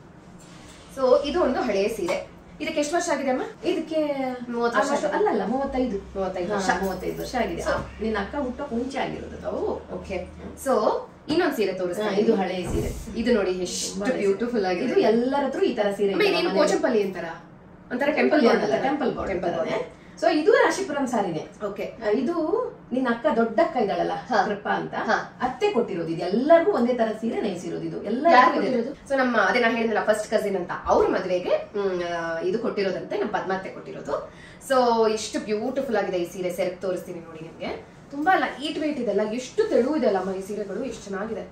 ಸೊ ಇದು ಒಂದು ಹಳೆಯ ಸೀರೆ ಇದಕ್ಕೆ ಎಷ್ಟು ವರ್ಷ ಆಗಿದೆ ಅಮ್ಮ ಇದಕ್ಕೆ ಮೂವತ್ತು ವರ್ಷ ಆಲ್ಮೋಸ್ಟ್- ಅಲ್ಲಲ್ಲ ಮೂವತ್ತೈದು ಮೂವತ್ತೈದು ಹಾ, ವರ್ಷ ಮೂವತ್ತೈದು ವರ್ಷ ಆಗಿದೆ ಆ, ನಿನ್ನ ಅಕ್ಕ ಹುಟ್ಟೋ ಮುಂಚೆ ಆಗಿರೋದು ಅದು. ಓಕೆ ಸೊ ಇನ್ನೊಂದ್ ಸೀರೆ ಹಾ, ತೋರಿಸ್ತೀನಿ ಇದು ಹಳೆಯ ಸೀರೆ ಇದು ನೋಡಿ ಎಷ್ಟು ಬ್ಯೂಟಿಫುಲ್ ಆಗಿದೆ ಇದು ಎಲ್ಲರ ಹತ್ರ ಈ ತರ ಸೀರೆ ಅಮ್ಮ, ಇದೆ ಇದೇನು ನಮ್ಮ ಮನೇಲಿ. ಕೋಚಂಪಲ್ಲಿ ಅಂತಾರ ಒಂಥರ temple Temple border, temple border temple ತರನೇ. ಸೊ ಇದು ರಾಶಿಪುರಂ ಸಾರಿನೇ ಓಕೆ ಆ, ಇದು ನಿನ್ನ ಅಕ್ಕ ದೊಡ್ಡ ಅಕ್ಕ ಇದ್ದಾಳಲ್ಲ ಹಾ. ಕೃಪಾ ಅಂತ ಹಾ. ಅತ್ತೆ ಕೊಟ್ಟಿರೋದು ಇದು ಎಲ್ಲರಿಗೂ ಒಂದೇ ತರ ಸೀರೆ ನೈಸಿರೋದು ಇದು ಯಾರು ಎಲ್ಲರಿಗೂ ಇದೆ. ಕೊಟ್ಟಿರೋದು ಸೊ ನಮ್ಮ ಅದೇ ನಾನು ಹೇಳಿದ್ನಲ್ಲ ಫಸ್ಟ್ ಕಸಿನ್ ಅಂತ ಅವ್ರ ಮದುವೆಗೆ ಇದು ಕೊಟ್ಟಿರೋದಂತೆ ನಮ್ಮ ಪದ್ಮಾತೆ ಕೊಟ್ಟಿರೋದು ಸೊ ಎಷ್ಟು ಬ್ಯೂಟಿಫುಲ್ ಆಗಿದೆ ಈ ಸೀರೆ ಸೆರೆಕ್ ತೋರಿಸ್ತೀನಿ ನೋಡಿ ನಿಮ್ಗೆ ತುಂಬಾ ಲೈಟ್ ವೇಟ್ ಇದೆಲ್ಲ ಎಷ್ಟು ತೆಳು ಇದೆ ಅಲ್ಲಮ್ಮ ಈ ಸೀರೆಗಳು ಎಷ್ಟು ಚೆನ್ನಾಗಿದೆ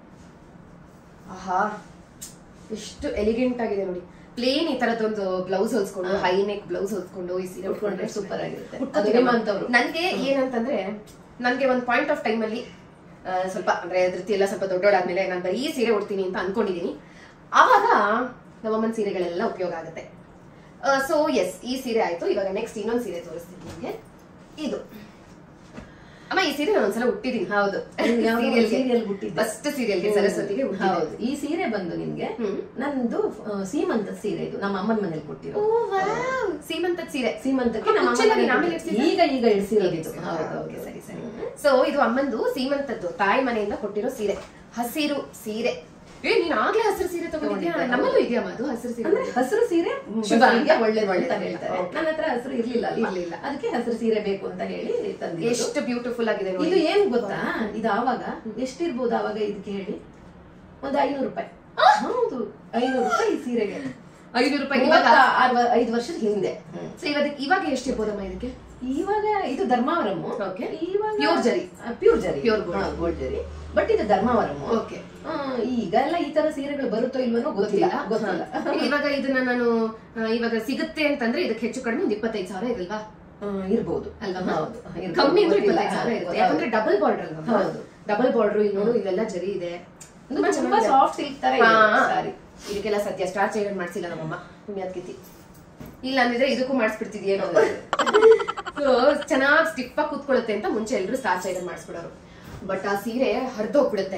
ಆಹಾ ಎಷ್ಟು ಎಲಿಗೆಂಟ್ ಆಗಿದೆ ನೋಡಿ ಪ್ಲೇನ್ ಈ ತರದೊಂದು ಬ್ಲೌಸ್ ಹೊಲ್ಸ್ಕೊಂಡು ಹೈ ನೆಕ್ ಬ್ಲೌಸ್ ಹೊಲ್ಸ್ಕೊಂಡು ಈ ಸೀರೆ ಉಟ್ಕೊಂಡ್ರೆ super ಆಗಿರುತ್ತೆ. ಅದು ಉಟ್ಕೋತೀನಿ ನಿಮ್ಮಂಥವ್ರು. ನನ್ಗೆ ಏನಂತಂದ್ರೆ ನನ್ಗೆ ಒಂದು ಪಾಯಿಂಟ್ ಆಫ್ ಟೈಮ್ ಅಲ್ಲಿ ಆ, ಸ್ವಲ್ಪ ಅಂದ್ರೆ ಧೃತಿ ಎಲ್ಲ ಸ್ವಲ್ಪ ದೊಡ್ಡೋಳಾದ್ಮೇಲೆ ನಾನು ಬರೀ ಸೀರೆ ಉಡ್ತೀನಿ ಅಂತ ಅನ್ಕೊಂಡಿದೀನಿ ಆವಾಗ ನಮ್ಮಮ್ಮನ ಸೀರೆಗಳೆಲ್ಲ ಉಪಯೋಗ ಆಗುತ್ತೆ ಸೊ ಎಸ್ ಈ ಸೀರೆ ಆಯ್ತು ಇವಾಗ ನೆಕ್ಸ್ಟ್ ಇನ್ನೊಂದು ಸೀರೆ ತೋರಿಸ್ತೀನಿ ನಿಮಗೆ ಇದು ಅಮ್ಮ ಈ ಸೀರೆ ನಾನು ಒಂದ್ಸಲ ಉಟ್ಟಿದ್ದೀನಿ ಹೌದು ಸೀರಿಯಲ್ ಹುಟ್ಟಿದ್ದೆ ಫಸ್ಟ್ ಸೀರಿಯಲ್ಗೆ ಸರಸ್ವತಿಗೆ ಉಟ್ಟಿದ್ದೆ ಹೌದು ಈ ಸೀರೆ ಬಂದು ನಿಮ್ಗೆ ಹ್ಮ್. ನಂದು ಆ, ಸೀಮಂತದ ಸೀರೆ ಇದು ನಮ್ಮ ಅಮ್ಮನ ಮನೇಲಿ ಕೊಟ್ಟಿರೋ ಓ ವಾವ್ ಸೀಮಂತದ ಸೀರೆ ಸೀಮಂತಕ್ಕೆ ನಮ್ಮ ಅಮ್ಮನ ಕುಚ್ಚಲಲ್ಲಿ ಮನೇಲಿ ಆಮೇಲೆ ಕೊಟ್ಟಿದ್ದು. ಈಗ ಈಗ ಇಳಿಸಿರೋದು ಇದು ಹೌದು ಓಕೆ ಹೌದು ಸರಿ ಸರಿ ಸೊ ಇದು ಅಮ್ಮಂದು ಸೀಮಂತದ್ದು ತಾಯಿ ಮನೆಯಿಂದ ಕೊಟ್ಟಿರೋ ಸೀರೆ ಹಸಿರು ಸೀರೆ ಏ ನೀನ್ ಆಗ್ಲೇ ಹಸಿರು ಸೀರೆ ತಗೊಂಡಿದ್ಯಾ ತಗೊಂಡಿದ್ದೆ. ನಮ್ಮಲ್ಲೂ ಇದೆಯಮ್ಮ ಅದು ಹಸಿರು ಸೀರೆ ಅಂದ್ರೆ ಹಸಿರು ಸೀರೆ ಶುಭ ಬಸವನಿಗೆ ಅಂತ. ಒಳ್ಳೇದು ಒಳ್ಳೇದು ಅಂತ ಹೇಳ್ತಾರೆ Okay. ನನ್ನ ಹತ್ರ ಹಸಿರು ಇರ್ಲಿಲ್ಲ ಅಲ್ಲಿ. ಇರ್ಲಿಲ್ಲ. ಅದಕ್ಕೆ ಹಸಿರು ಸೀರೆ ಬೇಕು ಅಂತ ಹೇಳಿ ತಂದಿದ್ದು ಎಷ್ಟು ಬ್ಯೂಟಿಫುಲ್ ಆಗಿದೆ ನೋಡಿ ಇದು ಏನ್ ಗೊತ್ತಾ ಇದು ಆವಾಗ ಎಷ್ಟಿರ್ಬೋದು ಆವಾಗ ಇದಕ್ಕೆ ಹೇಳಿ ಒಂದು ಐನೂರು ರೂಪಾಯಿ ಹೌದು ಐನೂರು ರೂಪಾಯಿ ಈ ಸೀರೆಗೆ ಐದು ರೂಪಾಯಿ ಇವಾಗ ಮೂವತ್ತ ಆರು- ಐದು ವರ್ಷದ ಹಿಂದೆ ಸೊ ಇವಾಗ ಇವಾಗ ಎಷ್ಟಿರ್ಬೋದಮ್ಮ ಇದಕ್ಕೆ ಇವಾಗ ಇದು ಧರ್ಮಾವರಂ Okay. ಇವಾಗ Pure ಜರಿ. Pure zari Pure gold. Gold zari but ಇದು ಧರ್ಮಾವರಂ ಓಕೆ ಈಗ ಎಲ್ಲ ಈ ತರ ಸೀರೆಗಳು ಬರುತ್ತೋ ಇಲ್ವನೋ ಗೊತ್ತಿಲ್ಲ ಗೊತ್ತಿಲ್ಲ ಇವಾಗ ಇದನ್ನ ನಾನು ಆ, ಇವಾಗ ಸಿಗುತ್ತೆ ಅಂತಂದ್ರೆ ಇದಕ್ಕೆ ಹೆಚ್ಚು ಕಡಿಮೆ ಒಂದು ಇಪ್ಪತ್ತೈದು ಸಾವಿರ ಇರಲ್ವಾ ಆ, ಇರ್ಬೋದು ಅಲ್ವಾ ಹೌದು ಇರ್ಬೋದು. ಕಮ್ಮಿ ಅಂದ್ರೆ ಗೊತ್ತಿಲ್ಲ. ಇಪ್ಪತ್ತೈದು ಸಾವಿರ ಇರುತ್ತೆ ಹೌದು. ಯಾಕಂದ್ರೆ ಡಬಲ್ ಬಾರ್ಡರ್ ಅಲ್ವಾ ಹೌದು. ಡಬಲ್ ಬಾರ್ಡರ್ ಇಲ್ಲಿ ನೋಡು ಇಲ್ಲೆಲ್ಲ ಜರಿ ಇದೆ ಇದು ತುಂಬಾ ಸಾಫ್ಟ್ ಸಿಲ್ಕ್ ತರ ಹಾ. ಸಾರಿ ಇದಕ್ಕೆಲ್ಲ ಸದ್ಯ ಸ್ಟಾರ್ ಚೈನ್ ಮಾಡ್ಸಿಲ್ಲ ನಮ್ಮಮ್ಮ ಪುಣ್ಯಾತ್ಕಿತಿ ಇಲ್ಲ ಅಂದಿದ್ರೆ ಇದಕ್ಕೂ ಮಾಡಿಸ್ಬಿಡ್ತಿದ್ಯೇನೋ ಸೊ ಚೆನ್ನಾಗಿ ಸ್ಟಿಫ್ ಆಗಿ ಕೂತ್ಕೊಳ್ಳುತ್ತೆ ಅಂತ ಮುಂಚೆ ಎಲ್ರು ಸ್ಟಾರ್ ಚೈನ್ ಮಾಡಿಸ್ಬಿಡೋರು ಬಟ್ ಆ ಸೀರೆ ಹರಿದೋಗ್ಬಿಡುತ್ತೆ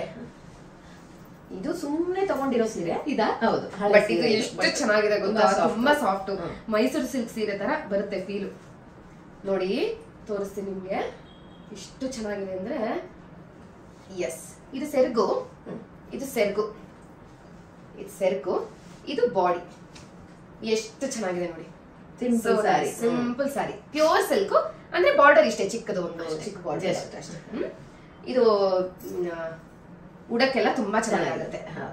ಇದು ಸುಮ್ನೆ ತಗೊಂಡಿರೋ ಸೀರೆ ಇದಾ ಹೌದು ಹಳೆ ಬಟ್ ಇದು ಸೀರೆ. ಎಷ್ಟು But ಚೆನ್ನಾಗಿದೆ ಗೊತ್ತಾ ತುಂಬಾ soft. ತುಂಬಾ ಸಾಫ್ಟ್ ಹ್ಮ್. ಮೈಸೂರು ಸಿಲ್ಕ್ ಸೀರೆ ತರ ಬರುತ್ತೆ ಫೀಲು ನೋಡಿ ತೋರಿಸ್ತೀನಿ ನಿಮ್ಗೆ ಎಷ್ಟು ಚೆನ್ನಾಗಿದೆ ಅಂದ್ರೆ ಎಸ್ ಇದು ಸೆರಗು ಹ್ಮ್. ಇದು ಸೆರಗು ಇದು ಸೆರಗು ಇದು ಬಾಡಿ ಎಷ್ಟು ಚೆನ್ನಾಗಿದೆ ನೋಡಿ Simple saree. Simple sari pure silk ಅಂದ್ರೆ ಬಾರ್ಡರ್ ಇಷ್ಟೇ ಚಿಕ್ಕದು ಒಂದು ಅಷ್ಟೇ. ಚಿಕ್ಕ ಬಾರ್ಡರ್ Just ಅಷ್ಟೇ. ಇದು ಮ್, ಆ, ಉಡಕ್ಕೆಲ್ಲ ತುಂಬಾ ಚೆನ್ನಾಗಿರುತ್ತೆ ಹೌದು.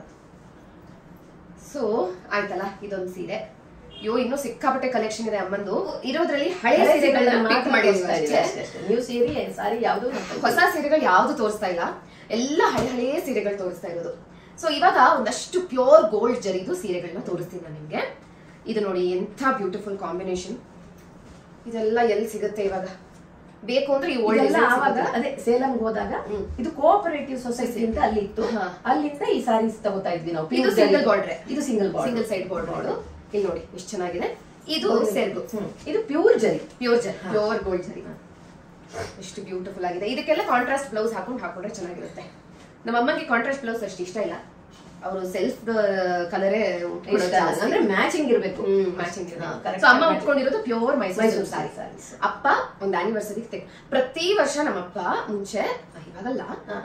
ಸೊ ಆಯ್ತಲ್ಲ ಇದೊಂದು ಸೀರೆ ಅಯ್ಯೋ ಇನ್ನೂ ಸಿಕ್ಕಾಪಟ್ಟೆ ಕಲೆಕ್ಷನ್ ಇದೆ ಅಮ್ಮಂದು ಇರೋದ್ರಲ್ಲಿ ಹಳೆ ಹಳೆ ಸೀರೆಗಳನ್ನ ಸೀರೆಗಳನ್ನ ಪಿಕ್ ಮಾತ್ರ ಮಾಡಿದ್ವಿ ತೋರಿಸ್ತಾ ಅಷ್ಟೇ. ಇದೀವಿ ಅಷ್ಟೇ. ನೀವು ಸೀರೆ ಸಾರಿ ಯಾವ್ದು ಹೊಸ ಸೀರೆಗಳು ಯಾವ್ದು ತೋರಿಸ್ತಾ ಇಲ್ಲ ಎಲ್ಲ ಹಳೆ ಹಳೆ ಸೀರೆಗಳು ತೋರಿಸ್ತಾ ಇರೋದು ಸೊ ಇವಾಗ ಒಂದಷ್ಟು ಪ್ಯೂರ್ ಗೋಲ್ಡ್ ಜರಿದು ಸೀರೆಗಳನ್ನ ತೋರಿಸ್ತೀನಿ ನಾನು ನಿಮ್ಗೆ ಇದು ನೋಡಿ ಎಂಥ ಬ್ಯೂಟಿಫುಲ್ ಕಾಂಬಿನೇಷನ್ ಇದೆಲ್ಲ ಎಲ್ಲಿ ಸಿಗುತ್ತೆ ಇವಾಗ ಬೇಕು ಅಂದ್ರೆ ಈ ಓಲ್ಡ್ ಇದೆಲ್ಲ ಆವಾಗ ಅದೇ ಸೇಲಂಗೆ ಹೋದಾಗ ಹ್ಮ್. ಇದು ಕೋಆಪರೇಟಿವ್ ಸೊಸೈಟಿ ಅಂತ ಅಲ್ಲಿ ಇತ್ತು ಹಾ. ಅಲ್ಲಿಂದ ಈ ಸಾರೀಸ್ ತಗೋತಾ ಇದ್ವಿ ನಾವು ಇದು Pure ಸಿಂಗಲ್ ಜರಿ. ಬಾರ್ಡ್ರೆ ಇದು single border single side border ಇಲ್ಲಿ ನೋಡಿ ಎಷ್ಟು ಚೆನ್ನಾಗಿದೆ ಇದು ಸೆರ್ಗು ಇದು ಪ್ಯೂರ್ ಜರಿ ಪ್ಯೂರ್ ಜರಿ ಪ್ಯೂರ್ ಗೋಲ್ಡ್ ಜರಿ ಎಷ್ಟು ಬ್ಯೂಟಿಫುಲ್ ಆಗಿದೆ ಇದಕ್ಕೆಲ್ಲ ಕಾಂಟ್ರಾಸ್ಟ್ ಬ್ಲೌಸ್ ಹಾಕೊಂಡು ಹಾಕೊಂಡ್ರೆ ಚೆನ್ನಾಗಿರುತ್ತೆ ನಮ್ಮ ಅಮ್ಮಂಗೆ ಕಾಂಟ್ರಾಸ್ಟ್ ಬ್ಲೌಸ್ ಅಷ್ಟು ಇಷ್ಟ ಇಲ್ಲ ಅವರು ಸೆಲ್ಫ್ ಕಲರೇ ಇಷ್ಟ ಅಲ್ಲ. ಅಂದ್ರೆ ಮ್ಯಾಚಿಂಗ್ ಇರ್ಬೇಕು ಮ್ಯಾಚಿಂಗ್ ಹಾ, correct ಸೊ ಅಮ್ಮ ಆಗಿ ಉಟ್ಕೊಂಡಿರೋದು ಪ್ಯೂರ್ ಮೈಸೂರು ಮೈಸೂರು ಸಾರಿ sarees. ಅಪ್ಪ ಒಂದು ಆನಿವರ್ಸರಿ ಪ್ರತಿ ವರ್ಷ ನಮ್ಮಪ್ಪ ಮುಂಚೆ ಇವಾಗಲ್ಲ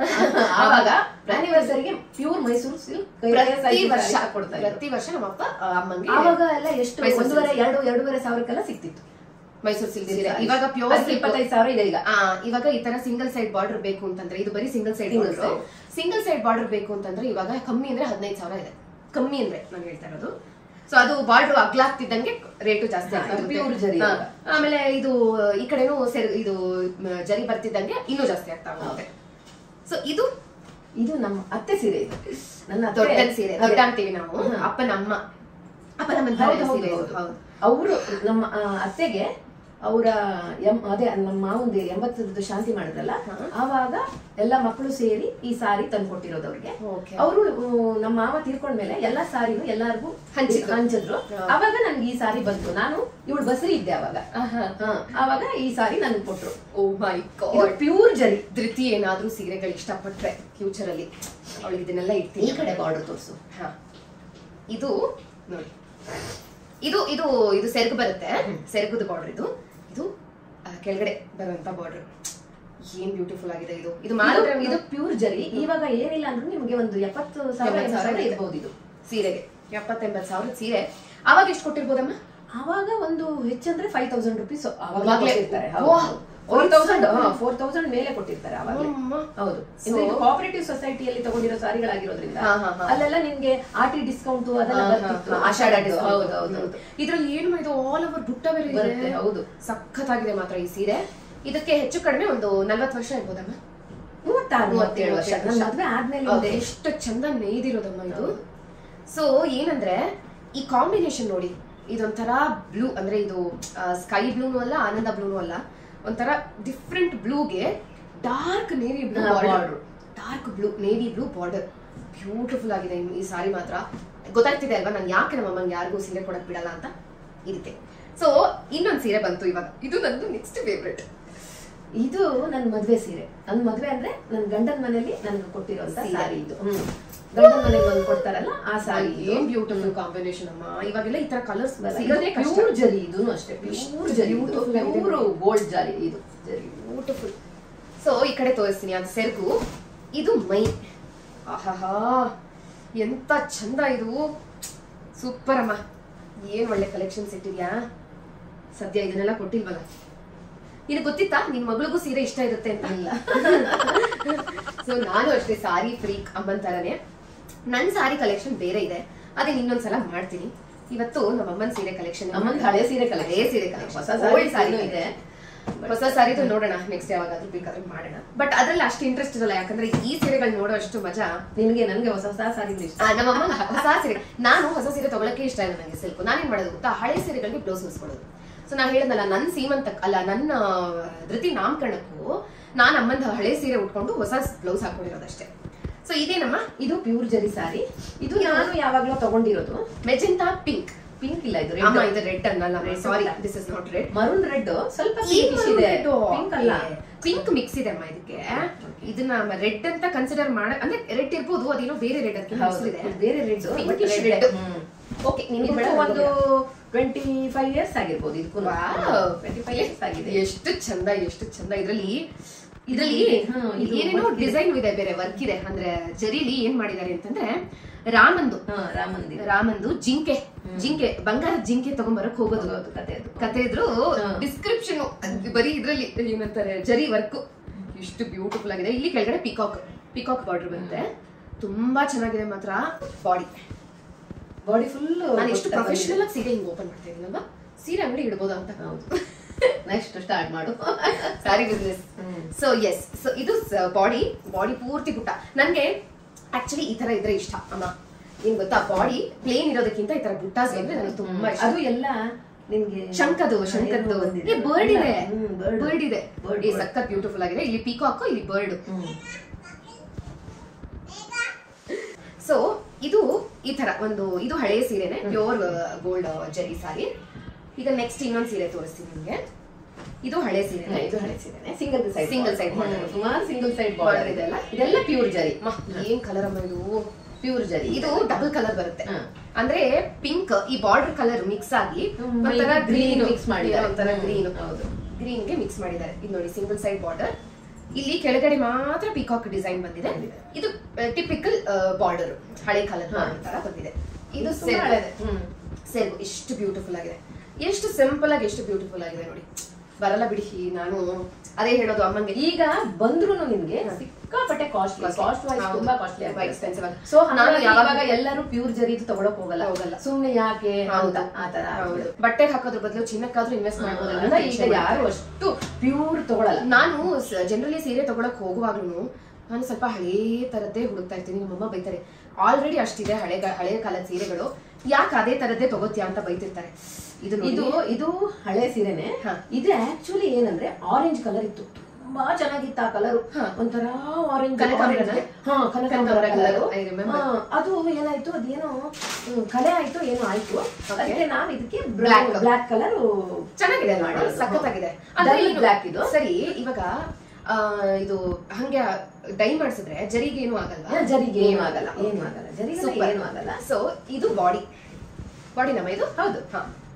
ಆವಾಗ ಆನಿವರ್ಸರಿಗೆ ಪ್ಯೂರ್ ಮೈಸೂರು ಸಿಲ್ಕ್ ಪ್ರತಿ ವರ್ಷ ಕೊಡ್ತಾ ಇದ್ರು. ಪ್ರತಿ ವರ್ಷ ನಮ್ಮಪ್ಪ ಆ, ಅಮ್ಮಂಗೆ ಆವಾಗ ಎಲ್ಲ ಎಷ್ಟು ಮೈಸೂರು ಒಂದೂವರೆ ಎರಡು ಎರಡೂವರೆ ಸಾವಿರಕ್ಕೆಲ್ಲ ಸಿಕ್ತಿತ್ತು ಮೈಸೂರು ಸಿಲ್ಕ್ ಸೀರೆ ಇವಾಗ ಪ್ಯೂರ್ ಅದಕ್ಕೆ ಇಪ್ಪತ್ತೈದು ಸಾವಿರ ಇದೆ ಈಗ ಆ ಇವಾಗ ಈ ತರ ಸಿಂಗಲ್ ಸೈಡ್ ಬಾರ್ಡರ್ ಬೇಕು ಅಂತಂದ್ರೆ ಇದು ಬರೀ single side Single border side. Single side border ಬೇಕು ಅಂತಂದ್ರೆ ಇವಾಗ ಕಮ್ಮಿ ಅಂದ್ರೆ ಹದಿನೈದು ಸಾವಿರ ಇದೆ ಕಮ್ಮಿ ಅಂದ್ರೆ ನಾನು ಹೇಳ್ತಾ ಇರೋದು ಸೊ ಅದು ಬಾರ್ಡರ್ ಅಗ್ಲಾಗ್ತಿದ್ದಂಗೆ ರೇಟು ಜಾಸ್ತಿ ಹಾ, ಆಗ್ತಾ ಇದು ಇರುತ್ತೆ. pure ಜರಿ ಹಾ. ಅಲ್ವಾ? ಆಮೇಲೆ ಇದು ಈ ಕಡೆನೂ ಸೆರ್ ಇದು ಮ, ಜರಿ ಬರ್ತಿದ್ದಂಗೆ ಇನ್ನೂ ಜಾಸ್ತಿ ಆಗ್ತಾ ಹೋಗುತ್ತೆ ಸೊ ಇದು ಇದು ನಮ್ಮ ಅತ್ತೆ ಸೀರೆ ಇದು ನನ್ನ ಅತ್ತೆ- ದೊಡ್ಡ ಸೀರೆ ಅದೇ. ದೊಡ್ಡ ಅಂತೀವಿ ನಾವು ಹಾ. ಅಪ್ಪನ ಅಮ್ಮ ಅಪ್ಪನ ಅಮ್ಮನ ಹೌದು, ಹಳೆ ಹೌದು, ಸೀರೆ ಇದು. ಹೌದು. ಹೌದು ಅವರು ನಮ್ಮ ಆ, ಅತ್ತೆಗೆ ಅವರ ಎಂ ಅದೇ ನಮ್ಮ ಮಾವಂದು ಎಂಬತ್ತರದ್ದು ಶಾಂತಿ ಮಾಡಿದ್ರಲ್ಲ ಹಾ. ಆವಾಗ ಎಲ್ಲ ಮಕ್ಕಳು ಸೇರಿ ಈ ಸಾರಿ ತಂದ್ಕೊಟ್ಟಿರೋದು ಅವ್ರಿಗೆ Okay. ಅವರು ನಮ್ಮ ಮಾವ ತೀರ್ಕೊಂಡ್ಮೇಲೆ ಎಲ್ಲಾ ಸಾರಿನು ಎಲ್ಲಾರ್ಗು ಹಂಚಿದ್ರು. ಹಂಚಿದ್ರು ಹಾ. ಅವಾಗ ನನ್ಗೆ ಈ ಸಾರಿ ಬಂತು ನಾನು ಇವಳು ಬಸರಿ ಇದ್ದೆ ಅವಾಗ ಆಹಾ. ಹಾ, ಆವಾಗ ಈ ಸಾರಿ ನನ್ಗೆ ಕೊಟ್ರು ಓ ಮೈ ಇದು ಗಾಡ್ ಪ್ಯೂರ್ ಜರಿ ಧೃತಿ ಏನಾದ್ರೂ ಸೀರೆಗಳು ಇಷ್ಟಪಟ್ರೆ ಫ್ಯೂಚರ್ ಅಲ್ಲಿ ಅವಳಿಗೆ ಇದನ್ನೆಲ್ಲ ಈ ಇಡ್ತೀನಿ ಕಡೆ ಬಾರ್ಡರ್ ತೋರಿಸು ಹಾ ಇದು ನೋಡಿ ಇದು ಇದು ಇದು ಸೆರಗು ಬರುತ್ತೆ ಸೆರಗುದು ಬಾರ್ಡರ್ ಇದು ಇದು ಆ, ಕೆಳಗಡೆ ಬರುವಂತ ಬಾರ್ಡರ್ ಏನ್ ಬ್ಯೂಟಿಫುಲ್ ಆಗಿದೆ ಇದು ಇದು ಮಾಡಿದ್ರೆ ಇದು ಪ್ಯೂರ್ ಜರಿ ಇವಾಗ ಏನಿಲ್ಲ ಅಂದ್ರೂ ನಿಮ್ಗೆ ಒಂದು ಎಪ್ಪತ್ತು ಸಾವಿರ ಎಂಬತ್ತು ಸಾವಿರ ಸಾವಿರ ಇದೆ. ಇರ್ಬೋದು ಇದು ಸೀರೆಗೆ ಎಪ್ಪತ್ತೆಂಬತ್ತು ಸಾವಿರದ ಸೀರೆ ಅವಾಗ ಎಷ್ಟು ಕೊಟ್ಟಿರ್ಬೋದಮ್ಮ ಆವಾಗ ಒಂದು ಹೆಚ್ಚಂದ್ರೆ ಫೈವ್ ತೌಸಂಡ್ ರುಪೀಸ್ ಅವಾಗ್ಲೇ? ಕೊಟ್ಟಿರ್ತಾರೆ ವಾಹ್! ಫೋರ್ ತೌಸಂಡ್ ಹಾ. ಫೋರ್ ತೌಸಂಡ್ ಮೇಲೆ ಕೊಟ್ಟಿರ್ತಾರೆ ಅವಾಗಲೇ ಅಮ್ಮ. ಹೌದು So- ಕೋಆಪರೇಟಿವ್ ಸೊಸೈಟಿಯಲ್ಲಿ ತಗೊಂಡಿರೋ ಸಾರಿಗಳಾಗಿರೋದ್ರಿಂದ ಹಾ, ಹಾ, ಹಾ. ಅಲ್ಲೆಲ್ಲ ನಿಮ್ಗೆ ಆರ್ ಟಿ ಡಿಸ್ಕೌಂಟ್ ಅದೆಲ್ಲ ಬರ್ತಿತ್ತು ಆಷಾಢ discount. ಹೌದು ಹೌದು ಹೌದು ಇದ್ರಲ್ಲಿ ಏನು ಇದು ಆಲ್ ಓವರ್ ಬುಟ್ಟ ಬೇರೆ ಬರುತ್ತೆ, ಇದೆ ಹೌದು. ಸಖತ್ತಾಗಿದೆ ಮಾತ್ರ ಈ ಸೀರೆ ಇದಕ್ಕೆ ಹೆಚ್ಚು ಕಡಿಮೆ ಒಂದು ನಲ್ವತ್ತು ವರ್ಷ ಇರ್ಬೋದಮ್ಮ ಮೂವತ್ತಾರು ಮೂವತ್ತೇಳು ವರ್ಷ ಮೂವತ್ತೇಳು ನನ್ನ ಮದ್ವೆ ಆದ್ಮೇಲೆ ಹೌದು, ಇದೆ. ಎಷ್ಟು ಚಂದ ನೇಯ್ದಿರೋದಮ್ಮ ಇದು ಹೌದು. ಸೊ ಏನಂದ್ರೆ ಈ ಕಾಂಬಿನೇಷನ್ ನೋಡಿ ಇದೊಂಥರ ಬ್ಲೂ ಅಂದ್ರೆ ಇದು ಸ್ಕೈ ಬ್ಲೂನು ಅಲ್ಲ ಆನಂದ ಬ್ಲೂನು ಅಲ್ಲ ಒಂಥರ ಡಿಫ್ರೆಂಟ್ ಬ್ಲೂಗೆ ಡಾರ್ಕ್ ನೇವಿ ಬ್ಲೂ ಹಾ, border border. Dark blue navy blue border beautiful ಆಗಿದೆ ಈ- ಈ ಸಾರಿ ಮಾತ್ರ ಗೊತ್ತಾಗ್ತಿದೆ ಅಲ್ವಾ ನಾನು ಯಾಕೆ ನಮ್ಮ ಅಮ್ಮಂಗೆ ಯಾರಿಗೂ ಸೀರೆ ಕೊಡಕ್ ಬಿಡಲ್ಲ ಅಂತ ಇದಕ್ಕೆ ಸೊ ಇನ್ನೊಂದ್ ಸೀರೆ ಬಂತು ಇವಾಗ ಇದು ನಂದು ನೆಕ್ಸ್ಟ್ ಫೇವ್ರೆಟ್ ಇದು ನನ್ನ ಮದ್ವೆ ಸೀರೆ ನನ್ ಮದ್ವೆ ಅಂದ್ರೆ ನನ್ ಗಂಡನ ಮನೆಯಲ್ಲಿ ನನ್ಗೆ ಕೊಟ್ಟಿರುವಂತ ಸೀರೆ. ಸಾರಿ ಇದು ಗಂಡನ ಮನೆಗೆ ಬಂದು ಕೊಡ್ತಾರಲ್ಲ ಆ ಸಾರಿ ಏನ್ ಬ್ಯೂಟಿಫುಲ್ ಕಾಂಬಿನೇಷನ್ ಅಮ್ಮ ಇವಾಗೆಲ್ಲ ಈ ತರ ಕಲರ್ಸ್ ಸಿಗೋದೇ ಕಷ್ಟ ಪ್ಯೂರ್ ಜರಿ ಇದು ಅಷ್ಟೇ ಪ್ಯೂರ್ Pure ಜರಿ beautiful ಆಗಿದೆ. ಪ್ಯೂರ್ ಗೋಲ್ಡ್ ಜರಿ ಇದು ಜರಿ ಬ್ಯೂಟಿಫುಲ್ ಸೊ ಈ ಕಡೆ ತೋರಿಸ್ತೀನಿ ಅದು ಸೆರಗು ಇದು ಮೈ ಆಹಾಹಾ ಎಂತ ಚಂದ ಇದು ಸೂಪರ್ ಅಮ್ಮ ಏನ್ ಒಳ್ಳೆ ಕಲೆಕ್ಷನ್ಸ್ ಇಟ್ಟಿದ್ಯಾ ಸದ್ಯ ಇದನ್ನೆಲ್ಲ ಕೊಟ್ಟಿಲ್ವಲ್ಲ ನಿನಗೆ ಗೊತ್ತಿತ್ತಾ ನಿನ್ ಮಗಳಿಗೂ ಸೀರೆ ಇಷ್ಟ ಇರುತ್ತೆ ಅಂತ ಇಲ್ಲ ಸೊ ನಾನು ಅಷ್ಟೇ ಸಾರಿ ಫ್ರೀಕ್ ಅಮ್ಮನ್ ತರನೇ ನನ್ ಸಾರಿ ಕಲೆಕ್ಷನ್ ಬೇರೆ ಇದೆ ಅದೇ ಇನ್ನೊಂದ್ಸಲ ಮಾಡ್ತೀನಿ ಇವತ್ತು ನಮ್ಮ ಅಮ್ಮನ್ ಸೀರೆ ಕಲೆಕ್ಷನ್ ಅಮ್ಮಂದ್ ಹಳೆ ಸೀರೆ collection. ಹಳೆ ಸೀರೆ collection. ಹೊಸ ಸಾರಿ Old ಸಾರಿ ಇನ್ನೂ ಇದೆ ಇದೆ. ಹೊಸ ಸಾರಿದು ನೋಡೋಣ ನೆಕ್ಸ್ಟ್ ಯಾವಾಗಾದ್ರೂ ಬೇಕಾದ್ರೆ ಮಾಡೋಣ ಬಟ್ ಅದ್ರಲ್ಲಿ ಅಷ್ಟು ಇಂಟ್ರೆಸ್ಟ್ ಇರಲ್ಲ ಯಾಕಂದ್ರೆ ಈ ಸೀರೆಗಳು ನೋಡೋ ಅಷ್ಟು ಮಜಾ ನಿನ್ಗೆ ನನ್ಗೆ ಹೊಸ ಹೊಸ ಸಾರಿ ಇಷ್ಟ ಆ, ನಮ್ಮ ಅಮ್ಮ ಹೊಸ ಸೀರೆ ನಾನು ಹೊಸ ಸೀರೆ ತಗೊಳಕ್ಕೆ ಇಷ್ಟ ಇಲ್ಲ ನನಗೆ ಸಿಲ್ಕ್ ನಾನೇನ್ ಮಾಡೋದು ಗೊತ್ತಾ ಹಳೆ ಸೀರೆಗಳಿಗೆ ಬ್ಲೌಸ್ ಹೊಲಿಸ್ಕೊಳ್ಳೋದು ಸೊ ನಾ ಹೇಳಿದ್ನಲ್ಲ ನನ್ನ ಸೀಮಂತಕ್ ಅಲ್ಲ ನನ್ನ ಧೃತಿ ನಾಮಕರಣಕ್ಕೂ ನಾನು ಅಮ್ಮನ ಹಳೆ ಸೀರೆ ಉಟ್ಕೊಂಡು ಹೊಸ ಬ್ಲೌಸ್ ಹಾಕೊಂಡಿರೋದಷ್ಟೇ ಸೊ ಇದೇನಮ್ಮ ಇದು ಪ್ಯೂರ್ ಜರಿ ಸಾರಿ ಇದು ನಾನು ಯಾವಾಗ್ಲೂ ತಗೊಂಡಿರೋದು ಮೆಜೆಂಟಾ ಪಿಂಕ್ ಪಿಂಕ್ ಇಲ್ಲ ಇದು ಅಮ್ಮ ರೆಡ್ ಇದು ರೆಡ್ ಅನ್ನಲ್ಲ sorry this is not red maroon red ಸ್ವಲ್ಪ pinkish ಇದೆ ಪಿಂಕ್ ಅಲ್ಲ ಪಿಂಕ್ ಮಿಕ್ಸ್ ಇದೆ ಅಮ್ಮ ಇದಕ್ಕೆ ಇದನ್ನ ರೆಡ್ ಅಂತ ಕನ್ಸಿಡರ್ ಮಾಡ ಅಂದ್ರೆ ರೆಡ್ ಇರ್ಬೋದು ಅದೇನೋ ಬೇರೆ ರೆಡ್ ಅದಕ್ಕೆ ಹೌದು, ಇದೆ ಇದು ಬೇರೆ ರೆಡ್ Pinkish red. ಓಕೆ ನಿಮಗೆ ನಿಮ್ಗೆ ಒಂದು ಟ್ವೆಂಟಿ ಫೈವ್ ಇಯರ್ಸ್ ಆಗಿರ್ಬೋದು ಇದಕ್ಕೂ Wow. ಟ್ವೆಂಟಿ ಫೈವ್ ಇಯರ್ಸ್ ಆಗಿದೆ ಎಷ್ಟು ಚಂದ ಎಷ್ಟು ಚಂದ ಇದ್ರಲ್ಲಿ ಇದ್ರಲ್ಲಿ ಹಾ, ಇದು ಏನೇನೋ work ಇದೆ. ಡಿಸೈನ್ ಇದೆ ಬೇರೆ ವರ್ಕ್ ಇದೆ ಅಂದ್ರೆ ಜರಿಲಿ ಏನ್ ಮಾಡಿದ್ದಾರೆ ಅಂತಂದ್ರೆ ರಾಮಂದು ಹಾ ರಾಮ ಮಂದಿರ ರಾಮಂದು ಜಿಂಕೆ ಜಿಂಕೆ ಬಂಗಾರದ ಜಿಂಕೆ ತಗೊಂಬರಕ್ ಹೋಗೋದು ಹೌದು, ಕತೆ ಅದು ಕತೆ ಇದ್ರು ಹಾ. ಡಿಸ್ಕ್ರಿಪ್ಷನ್ ಬರೀ ಇದ್ರಲ್ಲಿ ಏನಂತಾರೆ ಜರಿ ವರ್ಕ್ ಎಷ್ಟು ಬ್ಯೂಟಿಫುಲ್ ಆಗಿದೆ ಇಲ್ಲಿ ಕೆಳಗಡೆ ಪಿಕಾಕ್ ಪಿಕಾಕ್ ಬಾರ್ಡರ್ ಬರುತ್ತೆ ತುಂಬಾ ಚೆನ್ನಾಗಿದೆ ಮಾತ್ರ ಬಾಡಿ ಬಾಡಿ ಫುಲ್ ನಾನು ಎಷ್ಟು ಪ್ರೊಫೆಷನಲ್ ಆಗಿ ಸೀರೆ ಹಿಂಗ್ ಓಪನ್ ಮಾಡ್ತಾ ಇದೀನಲ್ವಾ ಸೀರೆ ಅಂಗಡಿ ಇಡ್ಬೋದಾ ಅಂತ ಹೌದು ನೆಕ್ಸ್ಟ್ ಸ್ಟಾರ್ಟ್ ಮಾಡು sari business so yes so ಇದು ಬಾಡಿ ಬಾಡಿ ಪೂರ್ತಿ ಪುಟ್ಟ ನನ್ಗೆ ಆಕ್ಚುಲಿ ಈ ತರ ಇದ್ರೆ ಇಷ್ಟ ಅಮ್ಮ ಏನ್ ಗೊತ್ತಾ ಬಾಡಿ ಪ್ಲೇನ್ ಇರೋದಕ್ಕಿಂತ ಈ ತರ ಬುಟ್ಟಾಸ್ ಅಂದ್ರೆ ನನಗೆ ತುಂಬಾ ಇಷ್ಟ ಅದು ಎಲ್ಲ ನಿನ್ಗೆ ಶಂಕದು ಶಂಕದ್ದು ಏ ಬರ್ಡ್ ಇದೆ ಬರ್ಡ್ ಬರ್ಡ್ ಇದೆ Bird, ಈ bird. ಸಖತ್ ಬ್ಯೂಟಿಫುಲ್ ಆಗಿದೆ ಇಲ್ಲಿ ಪೀಕಾಕ್ ಇಲ್ಲಿ ಬರ್ಡ್ ಸೊ ಇದು ಈ ತರ ಒಂದು ಇದು ಹಳೆ ಸೀರೆನೆ ಪ್ಯೂರ್ ಗೋಲ್ಡ್ ಜರಿ ಸಾರಿ ಈಗ ನೆಕ್ಸ್ಟ್ ಇನ್ನೊಂದ್ ಸೀರೆ ತೋರಿಸ್ತೀನಿ ನಿಮ್ಗೆ ಇದು ಹಳೆ ಸೀರೆ ಇದು ಹಳೆ ಸೀರೆನೆ single side Single side border. ಸುಮಾರು ಸಿಂಗಲ್ ಸೈಡ್ ಬಾರ್ಡರ್ ಬಾರ್ಡರ್ ಇದೆ ಇದೆ ಅಲ್ಲ ಇದೆಲ್ಲ ಪ್ಯೂರ್ ಜರಿ ಮ, ಏನ್ ಕಲರ್ ಅಮ್ಮ ಇದು ಪ್ಯೂರ್ ಜರಿ ಇದು ಡಬಲ್ ಕಲರ್ ಬರುತ್ತೆ ಹಾ. ಅಂದ್ರೆ ಪಿಂಕ್ ಈ ಬಾರ್ಡರ್ ಕಲರ್ ಮಿಕ್ಸ್ ಆಗಿ ಹ್ಮ್, ಒಂಥರ maybe green ಗ್ರೀನ್ mix ಮಾಡಿದ್ದಾರೆ. ಒಂಥರ ಹ್ಮ್, ಗ್ರೀನ್ ಹೌದು. ಗ್ರೀನ್ ಗೆ ಮಿಕ್ಸ್ ಮಾಡಿದ್ದಾರೆ ಇದು ನೋಡಿ ಸಿಂಗಲ್ ಸೈಡ್ ಬಾರ್ಡರ್ ಇಲ್ಲಿ ಕೆಳಗಡೆ ಮಾತ್ರ ಪಿಕಾಕ್ ಡಿಸೈನ್ ಬಂದಿದೆ ಬಂದಿದೆ. ಇದು ಟಿಪಿಕಲ್ ಬಾರ್ಡರ್ ಹಳೆ ಕಾಲದ ಹಾ. ತರ ಬಂದಿದೆ ಇದು ತುಂಬಾ ಸೆರಗು ಹಳೆದೆ. ಹ್ಮ್. ಸೆರಗು ಎಷ್ಟು ಬ್ಯೂಟಿಫುಲ್ ಆಗಿದೆ ಎಷ್ಟು ಸಿಂಪಲ್ ಆಗಿ ಎಷ್ಟು ಬ್ಯೂಟಿಫುಲ್ ಆಗಿದೆ ನೋಡಿ ಬರಲ್ಲ ಬಿಡಿ ನಾನು ಅದೇ ಹೇಳೋದು ಅಮ್ಮಂಗೆ ಈಗ ಬಂದ್ರು ನಿಮ್ಗೆ ಸಿಕ್ಕಾಪಟ್ಟೆ ಕಾಸ್ಟ್ಲಿ Costly. ಕಾಸ್ಟ್ ವೈಸ್ ಹೌದು. ತುಂಬಾ ಕಾಸ್ಟ್ಲಿ ತುಂಬಾ expensive ಆಗಿ. ಸೊ ನಾನು ನಾನು ಯಾವಾಗ- ಯಾವಾಗ ಎಲ್ಲರೂ ಪ್ಯೂರ್ ಜರಿದು ತಗೊಳಕ್ ಹೋಗಲ್ಲ ಹೋಗಲ್ಲ. ಸುಮ್ನೆ ಯಾಕೆ ಅಂತ ಆ ತರ ಹೌದು ಬಟ್ಟೆ ಹಾಕೋದ್ರ ಬದಲು ಚಿನ್ನಕ್ಕಾದ್ರೂ ಇನ್ವೆಸ್ಟ್ ಮಾಡ್ಬೋದಲ್ಲ ಅಲ್ಲ, ಅಂತ ಈಗ ಯೋಚ್ನೆ ಯಾರು ಮಾಡ್ತಾರೆ. ಅಷ್ಟು ಪ್ಯೂರ್ ತಗೊಳಲ್ಲ ನಾನು ಜನರಲಿ ಸೀರೆ ತಗೊಳಕ್ ಹೋಗುವಾಗ್ಲೂ ನಾನು ಸ್ವಲ್ಪ ಹಳೇ ತರದ್ದೇ ಹುಡುಕ್ತಾ ಇರ್ತೀನಿ ನಮ್ಮಮ್ಮ ಬೈತಾರೆ ಆಲ್ರೆಡಿ ಅಷ್ಟಿದೆ ಹಳೆ ಹಳೆ ಕಾಲದ ಸೀರೆಗಳು ಯಾಕೆ ಅದೇ ತರದ್ದೇ ತಗೋತೀಯ ಅಂತ ಬೈತಿರ್ತಾರೆ ಇದು ಇದು ಇದು ಇದು ಹಳೆ ಸೀರೆನೆ ಹಾ. ಇದು ಆಕ್ಚುಲಿ ಏನಂದ್ರೆ ಆರೆಂಜ್ ಕಲರ್ ಇತ್ತು ತುಂಬಾ ಚೆನ್ನಾಗಿತ್ತು ಆ ಕಲರ್ ಹಾ. ಒಂಥರ ಆರೆಂಜ್ ಕನಕಾಂಬರನ? ಹಾ ಕನಕಾಂಬರ ಕನಕಾಂಬರ ಕಲರ್ colour, I remember. ಅದು ಏನಾಯ್ತು ಅದೇನೋ ಹ್ಮ್, ಕಲೆ ಆಯ್ತು ಏನೋ ಆಯ್ತು ಅದಕ್ಕೆ ನಾವು ಇದಕ್ಕೆ Black. ಬ್ಲಾಕ್ ಕಲರ್ ಚೆನ್ನಾಗಿದೆ ಅಲ್ವಾ? ಮಾಡಿರೋದು. ಸಖತ್ತಾಗಿದೆ Dull ಅಂದ್ರೆ ಏನು- black ಇದು. ಸರಿ ಇವಾಗ ಆ, ಇದು ಹಂಗೆ ಡೈ ಮಾಡಿಸಿದ್ರೆ ಜರಿಗೆ ಏನು ಆಗಲ್ವಾ ಜರಿಗೆ ಏನು ಆಗಲ್ಲ ಏನು ಆಗಲ್ಲ ಜರಿಗೆ Super. ಏನು ಆಗಲ್ಲ ಸೊ ಇದು ಬಾಡಿ ಬಾಡಿ ನಮ್ಮ ಇದು ಹೌದು ಹಾ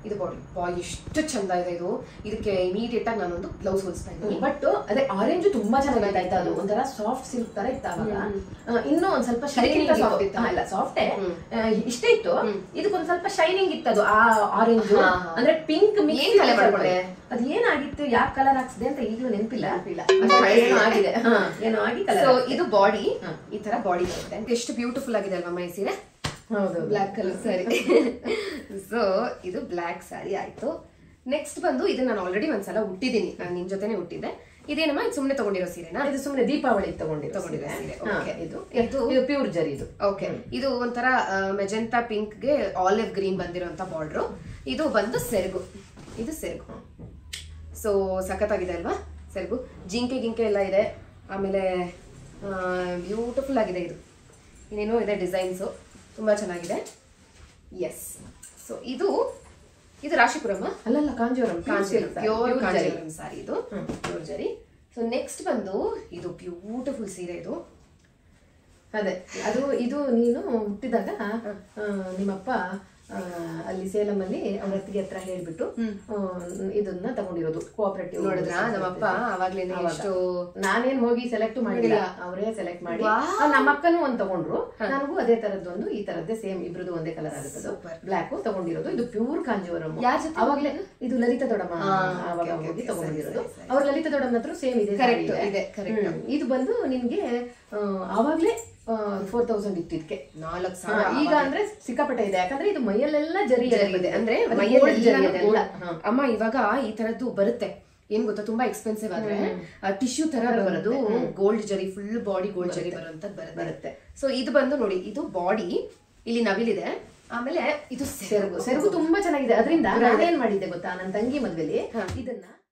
ಇದು ಬಾಡಿ ಬಾಯ್ ಎಷ್ಟು ಚಂದ ಇದೆ ಇದು ಇದಕ್ಕೆ ಇಮಿಡಿಯೇಟ್ ಆಗಿ ನಾನೊಂದು ಬ್ಲೌಸ್ ಹೊಲಿಸ್ತಾ ಇದ್ದೀನಿ ಬಟ್ ಅದೇ ಆರೆಂಜ್ ತುಂಬಾ ಚೆನ್ನಾಗಿದೆ ಆಯ್ತಾ ಅದು ಒಂಥರ ಸಾಫ್ಟ್ ಸಿಲ್ಕ್ ತರ ಇತ್ತು ಅವಾಗ ಆ, ಇನ್ನೂ ಒಂದ್ ಸ್ವಲ್ಪ ಶೈನಿಂಗ್ ಅದಕ್ಕಿಂತ soft ಇತ್ತಾ? ಇಲ್ಲ ಸಾಫ್ಟೇ ಇಷ್ಟೇ ಇತ್ತು ಇದಕ್ಕೊಂದ್ ಸ್ವಲ್ಪ ಶೈನಿಂಗ್ ಇತ್ತು ಅದು ಆ ಆರೆಂಜ್ ಹಾ, ಹಾ. ಅಂದ್ರೆ ಪಿಂಕ್ ಏನ್ colour ಮಾಡ್ಕೊಂಡೆ? ಅದ್ ಏನಾಗಿತ್ತು ಯಾವ ಕಲರ್ ಹಾಕ್ಸಿದೆ ಅಂತ ಈಗಲೂ ನೆನಪಿಲ್ಲ ನೆನ್ಪಿಲ್ಲ. ಅದು ಏನೋ ಆಗಿದೆ ಹಾ, ಏನೋ ಆಗಿ ಸೊ ಕಲರ್ ಇದು ಬಾಡಿ ಈ ತರ ಬಾಡಿ ಬರುತ್ತೆ ಎಷ್ಟು ಬ್ಯೂಟಿಫುಲ್ ಆಗಿದೆ ಅಲ್ವಾ ಮೈ ಸೀರೆ ಹೌದು ಬ್ಲ್ಯಾಕ್ ಕಲರ್ ಸ್ಯಾರಿ ಸೊ ಇದು ಬ್ಲ್ಯಾಕ್ ಸ್ಯಾರಿ ಆಯ್ತು ನೆಕ್ಸ್ಟ್ ಬಂದು ಇದನ್ನ ನಾನು ಆಲ್ರೆಡಿ ಒಂದ್ಸಲ ಹುಟ್ಟಿದ್ದೀನಿ ನಾನು ನಿನ್ ಜೊತೆನೆ ಹುಟ್ಟಿದ್ದೆ ಇದೇನಮ್ಮ ಇದು ಸುಮ್ಮನೆ ತಗೊಂಡಿರೋ ಸೀರೆನಾ ಇದು ಸುಮ್ಮನೆ ದೀಪಾವಳಿ ತಗೊಂಡಿರೋ ತಗೊಂಡಿರೋ ಸೀರೆ. ಸೀರೆ, ಹಾ, okay. ಇದು ಇದು- ಇದು ಪ್ಯೂರ್ ಜರಿ ಇದು ಓಕೆ ಇದು ಒಂಥರ ಮೆಜೆಂಟಾ ಪಿಂಕ್ ಗೆ ಆಲಿವ್ ಗ್ರೀನ್ ಬಂದಿರೋಂತ ಬಾರ್ಡ್ರು ಇದು ಬಂದು ಸೆರಗು ಇದು ಸೆರಗು ಸೊ ಸಖತ್ತಾಗಿದೆ ಅಲ್ವಾ ಸೆರಗು ಜಿಂಕೆ ಗಿಂಕೆ ಎಲ್ಲ ಇದೆ ಆಮೇಲೆ ಬ್ಯೂಟಿಫುಲ್ ಆಗಿದೆ ಇದು ಇನ್ನೇನೋ ಇದೆ ಡಿಸೈನ್ಸು ತುಂಬ ಚೆನ್ನಾಗಿದೆ ಎಸ್ ಸೊ ಇದು ಇದು ರಾಶಿಪುರಮ್ಮ ಅಲ್ಲಲ್ಲ ಕಾಂಜೀವರಂ ಕಾಂಜೀವರಂ ಪ್ಯೂರ್ ಪ್ಯೂರ್ ಜರಿ ಕಾಂಜೀವರಂ ಸಾರಿ ಇದು ಪ್ಯೂರ್ ಜರಿ ಸೊ ನೆಕ್ಸ್ಟ್ ಬಂದು ಇದು ಬ್ಯೂಟಿಫುಲ್ ಸೀರೆ ಇದು ಅದೇ ಅದು ಇದು ನೀನು ಹುಟ್ಟಿದಾಗ ಆ, ನಿಮ್ಮಪ್ಪ ಆ, ಅಲ್ಲಿ ಸೇಲಂ ಅಲ್ಲಿ ಅವ್ರ ಅತ್ತಿಗೆ ಹತ್ರ ಹೇಳ್ಬಿಟ್ಟು ಆ, ಇದನ್ನ ತಗೊಂಡಿರೋದು ಕೋಆಪರೇಟಿವ್ ನೋಡಿದ್ರಾ ನಮ್ಮಪ್ಪ ಅವಾಗ್ಲೇನೆ ಎಷ್ಟು ನಾನೇನ್ ಹೋಗಿ ಸೆಲೆಕ್ಟ್ ಮಾಡಿಲ್ಲ ಅವರೇ ಸೆಲೆಕ್ಟ್ ಮಾಡಿ ಆ, ನಮ್ಮ ಅಕ್ಕನೂ ಒಂದ್ ತಗೊಂಡ್ರು ನನಗೂ ಅದೇ ತರದ್ದೊಂದು ಈ ತರದ್ದೇ ಸೇಮ್ ಇಬ್ರದ್ದು ಒಂದೇ ಕಲರ್ ಆಗುತ್ತದು ಬ್ಲಾಕ್ ತಗೊಂಡಿರೋದು ಇದು ಪ್ಯೂರ್ ಕಾಂಜೀವರಂ ಯಾರ್ ಜೊತೆ ಅವಾಗ್ಲೇ ಇದು ಲಲಿತಾ ದೊಡಮ್ಮ ಅವಾಗ okay, ಹೋಗಿ okay, ತಗೊಂಡಿರೋದು ಅವ್ರ ಲಲಿತಾ ದೊಡಮ್ಮ ಹತ್ರ ಸೇಮ್ ಇದೆ Correct, saree ಇದೆ, correct. ಹ್ಮ್. ಇದು ಬಂದು ನಿನ್ಗೆ ಆ, ಆವಾಗ್ಲೇ ಫೋರ್ ತೌಸಂಡ್ ಇತ್ತು ಇದಕ್ಕೆ ನಾಲ್ಕು ಹಾ, ಸಾವಿರ ಈಗ ಅಂದ್ರೆ ಸಿಕ್ಕಾಪಟ್ಟೆ ಇದೆ ಯಾಕಂದ್ರೆ ಇದು ಮೈಯಲ್ಲೆಲ್ಲ ಜರಿ ಜರಿ ಇದೆ ಅಂದ್ರೆ ಅದು ಮೈಯಲ್ಲೆಲ್ಲ gold ಜರಿ ಅದೆಲ್ಲ. gold. ಹಾ. ಅಮ್ಮ ಇವಾಗ ಈ ತರದ್ದು ಬರುತ್ತೆ ಏನ್ ಗೊತ್ತಾ ತುಂಬಾ ಎಕ್ಸ್ಪೆನ್ಸಿವ್ ಆದ್ರೆ ಟಿಶ್ಯೂ ತರ ಬರೋದು ಗೋಲ್ಡ್ ಜರಿ ಫುಲ್ ಬಾಡಿ ಗೋಲ್ಡ್ ಜರಿ ಬರುವಂತದ್ದು ಬರುತ್ತೆ ಬರುತ್ತೆ. ಸೊ ಇದು ಬಂದು ನೋಡಿ ಇದು ಬಾಡಿ ಇಲ್ಲಿ ನವಿಲಿದೆ ಆಮೇಲೆ ಇದು ಸೆರಗು ಸೆರಗು ತುಂಬಾ ಚೆನ್ನಾಗಿದೆ ಅದರಿಂದ ನಾನೇನ್ ಮಾಡಿದ್ದೆ ಗೊತ್ತಾ ನನ್ನ ತಂಗಿ ಮದ್ವೆಲಿ ಇದನ್ನ